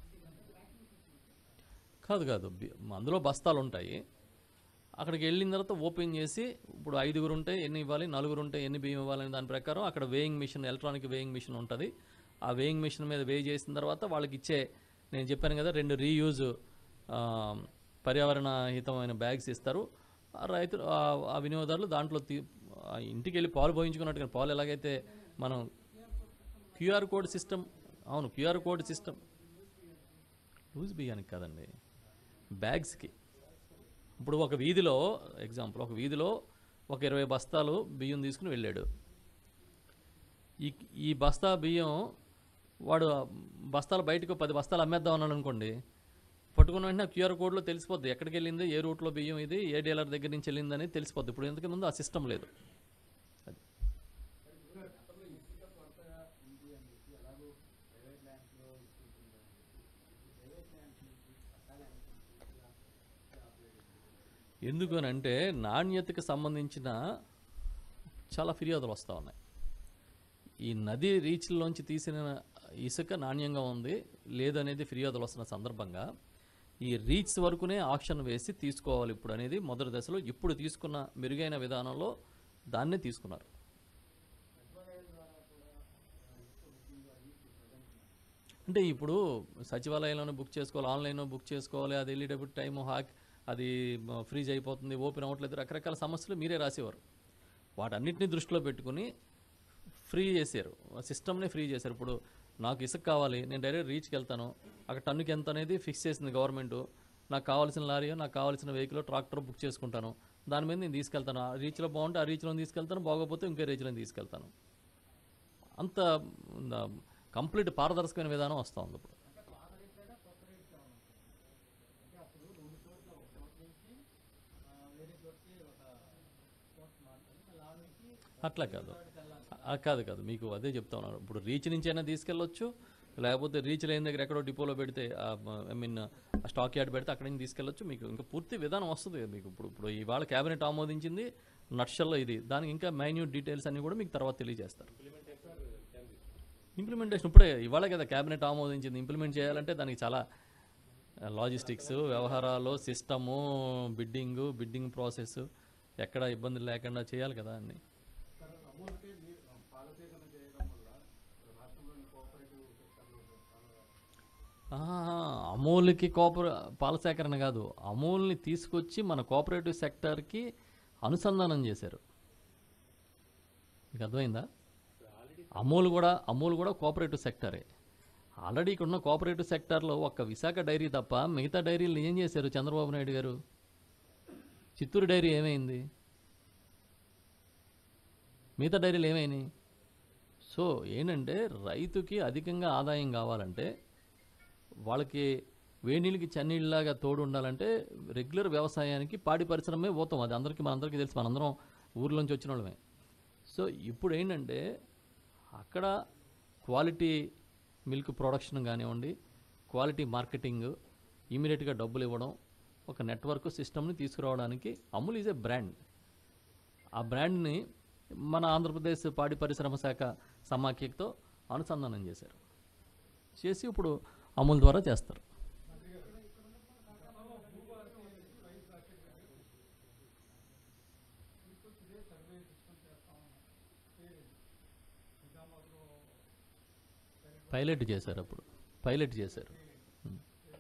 కాదు కాదు బి- అందులో బస్తాలు ఉంటాయి అక్కడికి వెళ్ళిన తర్వాత ఓపెన్ చేసి ఇప్పుడు ఐదుగురు ఉంటే ఎన్ని ఇవ్వాలి నలుగురు ఉంటే ఎన్ని బియ్యం ఇవ్వాలని దాని ప్రకారం అక్కడ weighing machine electronic weighing machine ఉంటుంది ఆ వేయింగ్ మిషన్ మీద వే చేసిన తర్వాత వాళ్ళకి ఇచ్చే నేను చెప్పాను కదా రెండు రీయూజ్ పర్యావరణ హితమైన బ్యాగ్స్ ఇస్తారు ఆ రైతులు ఆ- ఆ వినియోగదారులు దాంట్లో తీ ఆ ఇంటికి వెళ్ళి పాలు పోయించుకున్నట్టుగా పాలు ఎలాగైతే మనం క్యూఆర్ కోడ్ సిస్టమ్ అవును క్యూఆర్ కోడ్ సిస్టమ్ లూజ్ బియ్యానికి కాదండి బ్యాగ్స్కి ఇప్పుడు ఒక వీధిలో ఎగ్జాంపుల్ ఒక వీధిలో ఒక ఇరవై బస్తాలు బియ్యం తీసుకుని వెళ్ళాడు ఈ ఈ బస్తా బియ్యం వాడు బస్తాలు బయటకు పది బస్తాలు అమ్మేద్దాం అన్నాడు అనుకోండి పట్టుకున్న వెంటనే క్యూఆర్ కోడ్లో తెలిసిపోద్ది ఎక్కడికి వెళ్ళింది ఏ రూట్లో బియ్యం ఇది ఏ డీలర్ దగ్గర నుంచి వెళ్ళిందని తెలిసిపోద్ది ఇప్పుడు ఎందుకు ముందు ఆ సిస్టమ్ లేదు అది ఎందుకు అని అంటే నాణ్యతకు సంబంధించిన చాలా ఫిర్యాదులు వస్తూ ఉన్నాయి ఈ నది రీచ్లోంచి తీసిన ఇసుక నాణ్యంగా ఉంది లేదనేది ఫిర్యాదులు వస్తున్న సందర్భంగా ఈ రీచ్ వరకునే ఆప్షన్ వేసి తీసుకోవాలి ఇప్పుడు అనేది మొదటి దశలో ఇప్పుడు తీసుకున్న మెరుగైన విధానంలో దాన్నే తీసుకున్నారు అంటే ఇప్పుడు సచివాలయంలోనే బుక్ చేసుకోవాలి ఆన్లైన్లో బుక్ చేసుకోవాలి అది వెళ్ళేటప్పుడు టైం హాక్ అది ఫ్రీజ్ అయిపోతుంది ఓపెన్ అవ్వట్లేదు రకరకాల సమస్యలు మీరే రాసేవారు వాటన్నిటిని దృష్టిలో పెట్టుకుని ఫ్రీ చేశారు సిస్టమ్ని ఫ్రీ చేశారు ఇప్పుడు నాకు ఇసుక కావాలి నేను డైరెక్ట్ రీచ్కి వెళ్తాను అక్కడ టన్నుకి ఎంత అనేది ఫిక్స్ చేసింది గవర్నమెంట్ నాకు కావాల్సిన లారీ నాకు కావాల్సిన వెహికల్ ట్రాక్టర్ బుక్ చేసుకుంటాను దాని మీద నేను తీసుకెళ్తాను ఆ రీచ్లో బాగుంటే ఆ రీచ్లో తీసుకెళ్తాను బాగోపోతే ఇంకే రీచ్లో తీసుకెళ్తాను అంత కంప్లీట్ పారదర్శకమైన విధానం వస్తూ ఉంది ఇప్పుడు అట్లా కాదు ఆ, కాదు కాదు మీకు అదే చెప్తా ఉన్నాను ఇప్పుడు రీచ్ నుంచి అయినా తీసుకెళ్ళొచ్చు లేకపోతే రీచ్ లేని దగ్గర ఎక్కడో డిపోలో పెడితే ఐ మీన్ స్టాక్ యార్డ్ పెడితే అక్కడి నుంచి తీసుకెళ్ళొచ్చు మీకు ఇంకా పూర్తి విధానం వస్తుంది కదా మీకు ఇప్పుడు ఇప్పుడు ఇవాళ క్యాబినెట్ ఆమోదించింది నక్షల్లో ఇది దానికి ఇంకా మైన్యూట్ డీటెయిల్స్ అన్ని కూడా మీకు తర్వాత తెలియజేస్తారు ఇంప్లిమెంటేషన్ ఇప్పుడే ఇవాళ కదా క్యాబినెట్ ఆమోదించింది ఇంప్లిమెంట్ చేయాలంటే దానికి చాలా లాజిస్టిక్స్ వ్యవహారాలు సిస్టము బిడ్డింగు బిడ్డింగ్ ప్రాసెస్ ఎక్కడ ఇబ్బంది లేకుండా చేయాలి కదా అన్ని ఆహా, అమూల్కి కోపర పాల సేకరణ కాదు అమూల్ని తీసుకొచ్చి మన కోఆపరేటివ్ సెక్టార్కి అనుసంధానం చేశారు మీకు అర్థమైందా అమూల్ కూడా అమూల్ కూడా కోఆపరేటివ్ సెక్టరే ఆల్రెడీ ఇక్కడ ఉన్న కోఆపరేటివ్ సెక్టార్లో ఒక్క విశాఖ డైరీ తప్ప మిగతా డైరీలు ఏం చేశారు చంద్రబాబు నాయుడు గారు చిత్తూరు డైరీ ఏమైంది మిగతా డైరీలు ఏమైనాయి సో ఏంటంటే రైతుకి అధికంగా ఆదాయం కావాలంటే వాళ్ళకి వేణీళ్ళకి చన్నీళ్ళలాగా తోడు ఉండాలంటే రెగ్యులర్ వ్యవసాయానికి పాడి పరిశ్రమే పోతాం అది అందరికీ మనందరికీ తెలుసు మనందరం ఊర్లోంచి వచ్చిన వాళ్ళమే సో ఇప్పుడు ఏంటంటే అక్కడ క్వాలిటీ మిల్క్ ప్రొడక్షన్ కానివ్వండి క్వాలిటీ మార్కెటింగ్ ఇమీడియట్గా డబ్బులు ఇవ్వడం ఒక నెట్వర్క్ సిస్టమ్ని తీసుకురావడానికి అమూల్ ఈజ్ ఏ బ్రాండ్ ఆ బ్రాండ్ని మన ఆంధ్రప్రదేశ్ పాడి పరిశ్రమ శాఖ సమాఖ్యతో అనుసంధానం చేశారు చేసి ఇప్పుడు అమూల్ ద్వారా చేస్తారు పైలట్ చేశారు అప్పుడు పైలట్ చేశారు ఉం.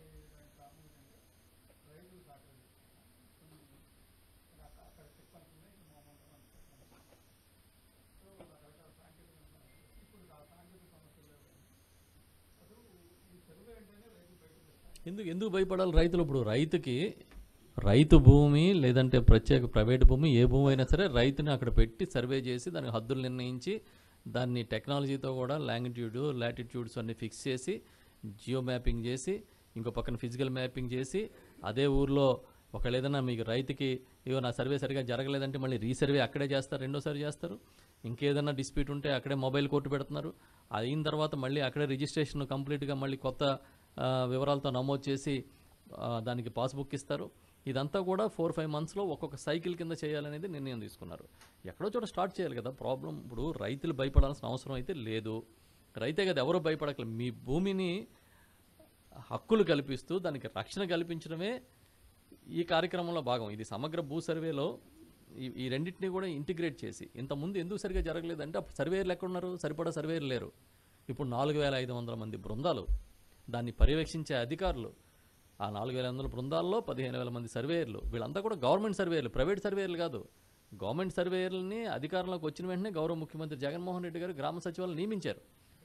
ఎందుకు ఎందుకు భయపడాలి రైతులు ఇప్పుడు రైతుకి రైతు భూమి లేదంటే ప్రత్యేక ప్రైవేట్ భూమి ఏ భూమి అయినా సరే రైతుని అక్కడ పెట్టి సర్వే చేసి దానికి హద్దులు నిర్ణయించి దాన్ని టెక్నాలజీతో కూడా లాంగిట్యూడ్ లాటిట్యూడ్స్ అన్ని ఫిక్స్ చేసి జియో మ్యాపింగ్ చేసి ఇంకో పక్కన ఫిజికల్ మ్యాపింగ్ చేసి అదే ఊర్లో ఒకవేళ ఏదైనా మీకు రైతుకి ఇగో నా సర్వే సరిగా జరగలేదంటే మళ్ళీ రీసర్వే అక్కడే చేస్తారు రెండోసారి చేస్తారు ఇంకేదైనా డిస్ప్యూట్ ఉంటే అక్కడే మొబైల్ కోర్టు పెడుతున్నారు అయిన తర్వాత మళ్ళీ అక్కడే రిజిస్ట్రేషన్ కంప్లీట్గా మళ్ళీ కొత్త ఆ, వివరాలతో నమోదు చేసి ఆ, దానికి పాస్బుక్ ఇస్తారు ఇదంతా కూడా ఫోర్ ఫైవ్ మంత్స్లో ఒక్కొక్క సైకిల్ కింద చేయాలనేది నిర్ణయం తీసుకున్నారు ఎక్కడో చోట స్టార్ట్ చేయాలి కదా ప్రాబ్లం ఇప్పుడు రైతులు భయపడాల్సిన అవసరం అయితే లేదు రైతే కదా ఎవరు భయపడట్లేదు మీ భూమిని హక్కులు కల్పిస్తూ దానికి రక్షణ కల్పించడమే ఈ కార్యక్రమంలో భాగం ఇది సమగ్ర భూ సర్వేలో ఈ ఈ రెండింటిని కూడా ఇంటిగ్రేట్ చేసి ఇంతకుముందు ఎందుకు సరిగా జరగలేదంటే అప్పుడు సర్వేయర్లు ఎక్కడున్నారు సరిపడా సర్వేయర్లు లేరు ఇప్పుడు నాలుగు వేల ఐదు వందల మంది బృందాలు దాన్ని పర్యవేక్షించే అధికారులు ఆ నాలుగు వేల వందల బృందాల్లో పదిహేను వేల మంది సర్వేయర్లు వీళ్ళంతా కూడా గవర్నమెంట్ సర్వేయర్లు ప్రైవేట్ సర్వేయర్లు కాదు గవర్నమెంట్ సర్వేయర్లని అధికారంలోకి వచ్చిన వెంటనే గౌరవ ముఖ్యమంత్రి జగన్మోహన్ రెడ్డి గారు గ్రామ సచివాలయం నియమించారు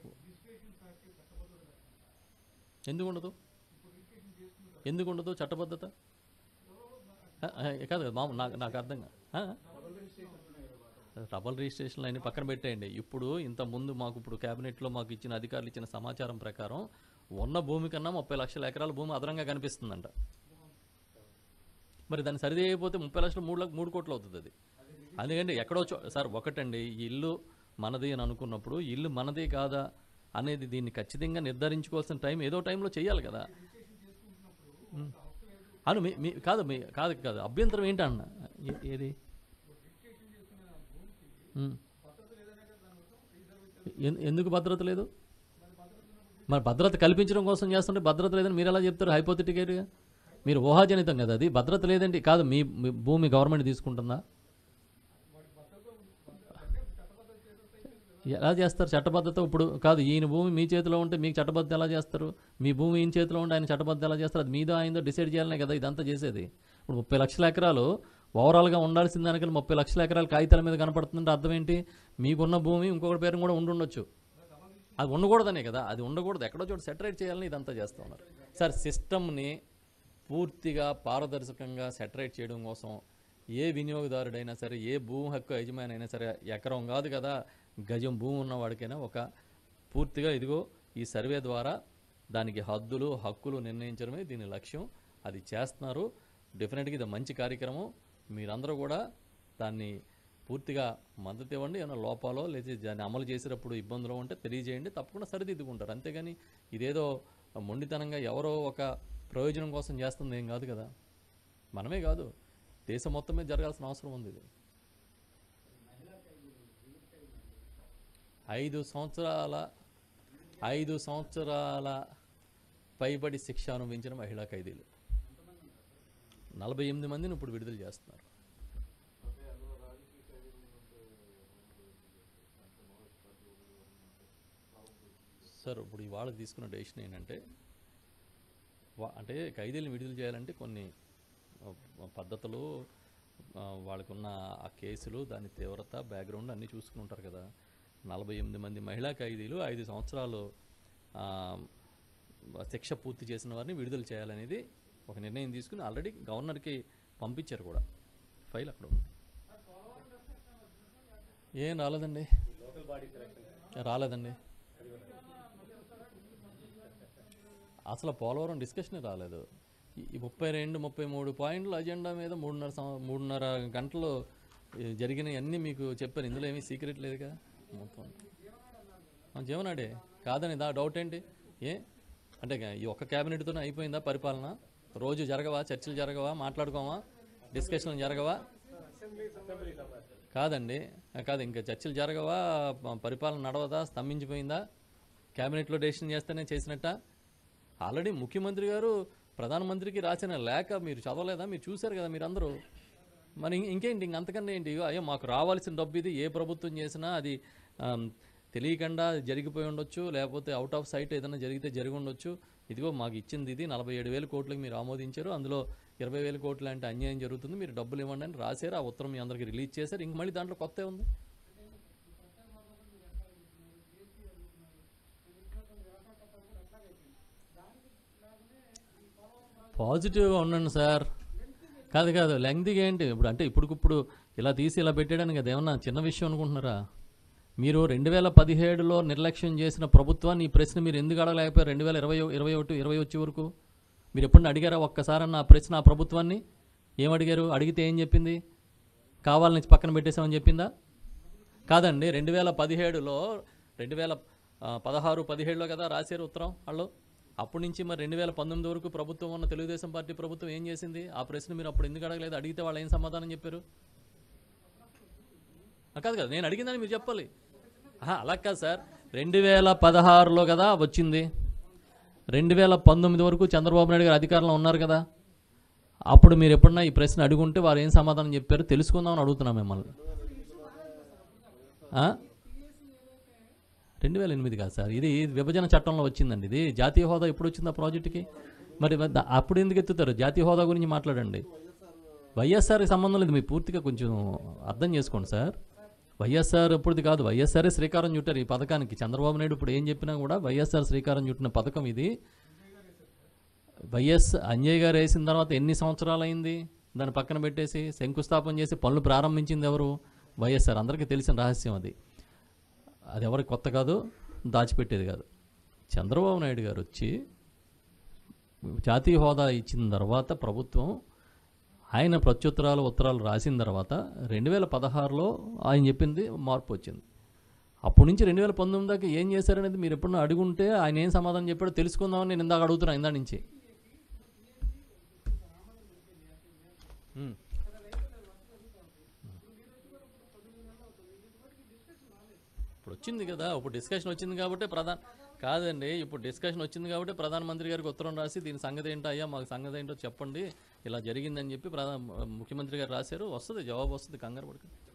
ఎందుకు ఉండదు ఎందుకు ఉండదు చట్టబద్ధత ఆ, ఆ, కాదు కదా మామూలు నాకు నాకు అర్థం కాదు. ఆ? డబల్ రిజిస్ట్రేషన్లు అన్ని పక్కన పెట్టేయండి ఇప్పుడు ఇంత ముందు మాకు ఇప్పుడు క్యాబినెట్లో మాకు ఇచ్చిన అధికారులు ఇచ్చిన సమాచారం ప్రకారం ఉన్న భూమి కన్నా ముప్పై లక్షల ఎకరాల భూమి అదనంగా కనిపిస్తుందంట మరి దాన్ని సరిది అయిపోతే ముప్పై లక్షలు మూడు లక్ష- మూడు కోట్లు అవుతుంది అది అందుకంటే ఎక్కడో చో సార్ ఒకటండి ఈ ఇల్లు మనది అని అనుకున్నప్పుడు ఈ ఇల్లు మనది కాదా అనేది దీన్ని ఖచ్చితంగా నిర్ధారించుకోవాల్సిన టైం ఏదో టైంలో చేయాలి కదా ఉం. అను మీ మీ కాదు మీ కాదు కాదు అభ్యంతరం ఏంటన్న ఏ- ఏది ఉం. ఎన్- ఎందుకు భద్రత లేదు మరి భద్రత కల్పించడం కోసం చేస్తుంటే భద్రత లేదని మీరు ఎలా చెప్తారు హైపోథెటికల్గా మీరు ఊహాజనితం కదా అది భద్రత లేదండి కాదు మీ మీ భూమి గవర్నమెంట్ తీసుకుంటుందా ఎలా చేస్తారు చట్టబద్ధత ఇప్పుడు కాదు ఈయన భూమి మీ చేతిలో ఉంటే మీకు చట్టబద్ధత ఎలా చేస్తారు మీ భూమి ఈయన చేతిలో ఉంటే ఆయన చట్టబద్ధత ఎలా చేస్తారు అది మీదో ఆయనదో డిసైడ్ చేయాలనే కదా ఇదంతా చేసేది ఇప్పుడు ముప్పై లక్షల ఎకరాలు ఓవరాల్గా ఉండాల్సిన దానికన్నా ముప్పై లక్షల ఎకరాలు కాగితాల మీద కనపడుతుందంటే అర్థం ఏంటి మీకున్న భూమి ఇంకొకటి పేరు కూడా ఉండుండొచ్చు అది ఉండకూడదనే కదా అది ఉండకూడదు ఎక్కడో చోట సెటరేట్ చేయాలని ఇదంతా చేస్తూ ఉన్నారు సార్ సిస్టమ్ని పూర్తిగా పారదర్శకంగా సెటరేట్ చేయడం కోసం ఏ వినియోగదారుడైనా సరే ఏ భూమి హక్కు యజమాని అయినా సరే ఎకరం కాదు కదా గజం భూమి ఉన్నవాడికైనా ఒక పూర్తిగా ఇదిగో ఈ సర్వే ద్వారా దానికి హద్దులు హక్కులు నిర్ణయించడమే దీని లక్ష్యం అది చేస్తున్నారు డెఫినెట్గా ఇది మంచి కార్యక్రమం మీరందరూ కూడా దాన్ని పూర్తిగా మద్దతు ఇవ్వండి ఏమైనా లోపాలో లేదా దాన్ని అమలు చేసేటప్పుడు ఇబ్బందులు ఉంటే తెలియజేయండి తప్పకుండా సరిదిద్దుకుంటారు అంతేగాని ఇదేదో మొండితనంగా ఎవరో ఒక ప్రయోజనం కోసం చేస్తుంది ఏం కాదు కదా మనమే కాదు దేశం మొత్తం మీద జరగాల్సిన అవసరం ఉంది ఇది ఐదు సంవత్సరాల ఐదు సంవత్సరాల పైబడి శిక్ష అనుభవించిన మహిళా ఖైదీలు నలభై ఎనిమిది మందిని ఇప్పుడు విడుదల చేస్తున్నారు సార్ ఇప్పుడు ఇవాళ తీసుకున్న డెసిషన్ ఏంటంటే వా- అంటే ఖైదీలను విడుదల చేయాలంటే కొన్ని ఆ, పద్ధతులు ఆ, వాళ్ళకున్న ఆ కేసులు దాని తీవ్రత బ్యాక్గ్రౌండ్ అన్నీ చూసుకుని ఉంటారు కదా నలభై ఎనిమిది మంది మహిళా ఖైదీలు ఐదు సంవత్సరాలు ఆ, శిక్ష పూర్తి చేసిన వారిని విడుదల చేయాలనేది ఒక నిర్ణయం తీసుకుని ఆల్రెడీ గవర్నర్కి పంపించారు కూడా ఫైల్ అక్కడ ఉంది ఏం రాలేదండి లోకల్ బాడీ సెలక్షన్ రాలేదండి అసలు పోలవరం డిస్కషన్ రాలేదు ఈ- ఈ ముప్పై రెండు ముప్పై మూడు పాయింట్ల అజెండా మీద మూడున్నర సం- మూడున్నర గంటలు ఈ జరిగినవన్నీ మీకు చెప్పాను ఇందులో ఏమీ సీక్రెట్ లేదుగా మొత్తం ఆ, జీవనాడే కాదని దా డౌట్ ఏంటి ఏ అంటే ఇక ఈ ఒక్క క్యాబినెట్తోనే అయిపోయిందా పరిపాలన రోజు జరగవా చర్చలు జరగవా మాట్లాడుకోవా డిస్కషన్లు జరగవా కాదండి ఆ, కాదు ఇంకా చర్చలు జరగవా ప- పరిపాలన నడవదా స్తంభించిపోయిందా క్యాబినెట్లో డెసిషన్ చేస్తేనే చేసినట్ట ఆల్రెడీ ముఖ్యమంత్రి గారు ప్రధానమంత్రికి రాసిన లేఖ మీరు చదవలేదా మీరు చూశారు కదా మీరందరూ మరి ఇం- ఇంకేంటి ఇంక అంతకన్నా ఏంటి ఇగో అయ్యో మాకు రావాల్సిన డబ్బు ఇది ఏ ప్రభుత్వం చేసినా అది ఆమ్, తెలియకుండా జరిగిపోయి ఉండొచ్చు లేకపోతే అవుట్ ఆఫ్ సైట్ ఏదైనా జరిగితే జరిగి ఉండొచ్చు ఇదిగో మాకు ఇచ్చింది ఇది నలభై ఏడు వేల కోట్లకి మీరు ఆమోదించారు అందులో ఇరవై వేల కోట్లు అంటే అన్యాయం జరుగుతుంది మీరు డబ్బులు ఇవ్వండి అని రాశారు ఆ ఉత్తరం మీ అందరికి రిలీజ్ చేశారు ఇంక మళ్ళీ దాంట్లో కొత్త ఉంది పాజిటివ్గా ఉండండి సార్ కాదు కాదు లెంగ్త్గా ఏంటి ఇప్పుడు అంటే ఇప్పుడుకిప్పుడు ఇలా తీసి ఇలా పెట్టేయడానికి అది ఏమన్నా చిన్న విషయం అనుకుంటున్నారా మీరు రెండు వేల పదిహేడులో నిర్లక్ష్యం చేసిన ప్రభుత్వాన్ని ఈ ప్రశ్న మీరు ఎందుకు అడగలేకపోయారు రెండు వేల ఇరవై ఇరవై ఒకటి ఇరవై వచ్చే వరకు మీరు ఎప్పుడు అడిగారా ఒక్కసారన్న ఆ ప్రశ్న ఆ ప్రభుత్వాన్ని ఏం అడిగారు అడిగితే ఏం చెప్పింది కావాలని పక్కన పెట్టేసామని చెప్పిందా కాదండి రెండు వేల పదిహేడులో రెండు వేల ఆ, పదహారు పదిహేడులో కదా రాశారు ఉత్తరం వాళ్ళు అప్పటి నుంచి మరి రెండు వేల పంతొమ్మిది వరకు ప్రభుత్వం ఉన్న తెలుగుదేశం పార్టీ ప్రభుత్వం ఏం చేసింది ఆ ప్రశ్న మీరు అప్పుడు ఎందుకు అడగలేదు అడిగితే వాళ్ళు ఏం సమాధానం చెప్పారు ఆ, కాదు కదా నేను అడిగిందని మీరు చెప్పాలి ఆహా, అలా కాదు సార్ రెండు వేల పదహారులో కదా వచ్చింది రెండు వేల పంతొమ్మిది వరకు చంద్రబాబు నాయుడు గారు అధికారంలో ఉన్నారు కదా అప్పుడు మీరు ఎప్పుడన్నా ఈ ప్రశ్న అడుగుంటే వారు ఏం సమాధానం చెప్పారు తెలుసుకుందామని అడుగుతున్నాం మిమ్మల్ని ఆ? రెండు వేల ఎనిమిది కాదు సార్ ఇది విభజన చట్టంలో వచ్చిందండి ఇది జాతీయ హోదా ఎప్పుడు వచ్చింది ఆ ప్రాజెక్టుకి మరి ద- అప్పుడు ఎందుకు ఎత్తుతారు జాతీయ హోదా గురించి మాట్లాడండి వైఎస్ఆర్కి సంబంధం లేదు మీరు పూర్తిగా కొంచెం అర్థం చేసుకోండి సార్ వైఎస్ఆర్ ఇప్పుడుది కాదు వైఎస్ఆరే శ్రీకారం చుట్టారు ఈ పథకానికి చంద్రబాబు నాయుడు ఇప్పుడు ఏం చెప్పినా కూడా వైఎస్ఆర్ శ్రీకారం చుట్టిన పథకం ఇది వైఎస్ అంజయ్ గారు వేసిన తర్వాత ఎన్ని సంవత్సరాలు అయింది దాన్ని పక్కన పెట్టేసి శంకుస్థాపన చేసి పనులు ప్రారంభించింది ఎవరు వైఎస్ఆర్ అందరికీ తెలిసిన రహస్యం అది అది ఎవరికి కొత్త కాదు దాచిపెట్టేది కాదు చంద్రబాబు నాయుడు గారు వచ్చి జాతీయ హోదా ఇచ్చిన తర్వాత ప్రభుత్వం ఆయన ప్రత్యుత్తరాలు ఉత్తరాలు రాసిన తర్వాత రెండు వేల పదహారులో ఆయన చెప్పింది మార్పు వచ్చింది అప్పటి నుంచి రెండు వేల పంతొమ్మిది దాకా ఏం చేశారనేది మీరు ఎప్పుడన్నా అడుగుంటే ఆయన ఏం సమాధానం చెప్పాడో తెలుసుకుందామని నేను ఇందాక అడుగుతున్నా ఇందా నుంచి ఉమ్. ఇప్పుడు వచ్చింది కదా ఇప్పుడు డిస్కషన్ వచ్చింది కాబట్టి ప్రధాన కాదండి ఇప్పుడు డిస్కషన్ వచ్చింది కాబట్టి ప్రధానమంత్రి గారికి ఉత్తరం రాసి దీని సంగతి ఏంటో అయ్యా మాకు సంగతి ఏంటో చెప్పండి ఇలా జరిగిందని చెప్పి ప్రధాన ముఖ్యమంత్రి గారు రాశారు వస్తుంది జవాబు వస్తుంది కంగారు పడుతుంది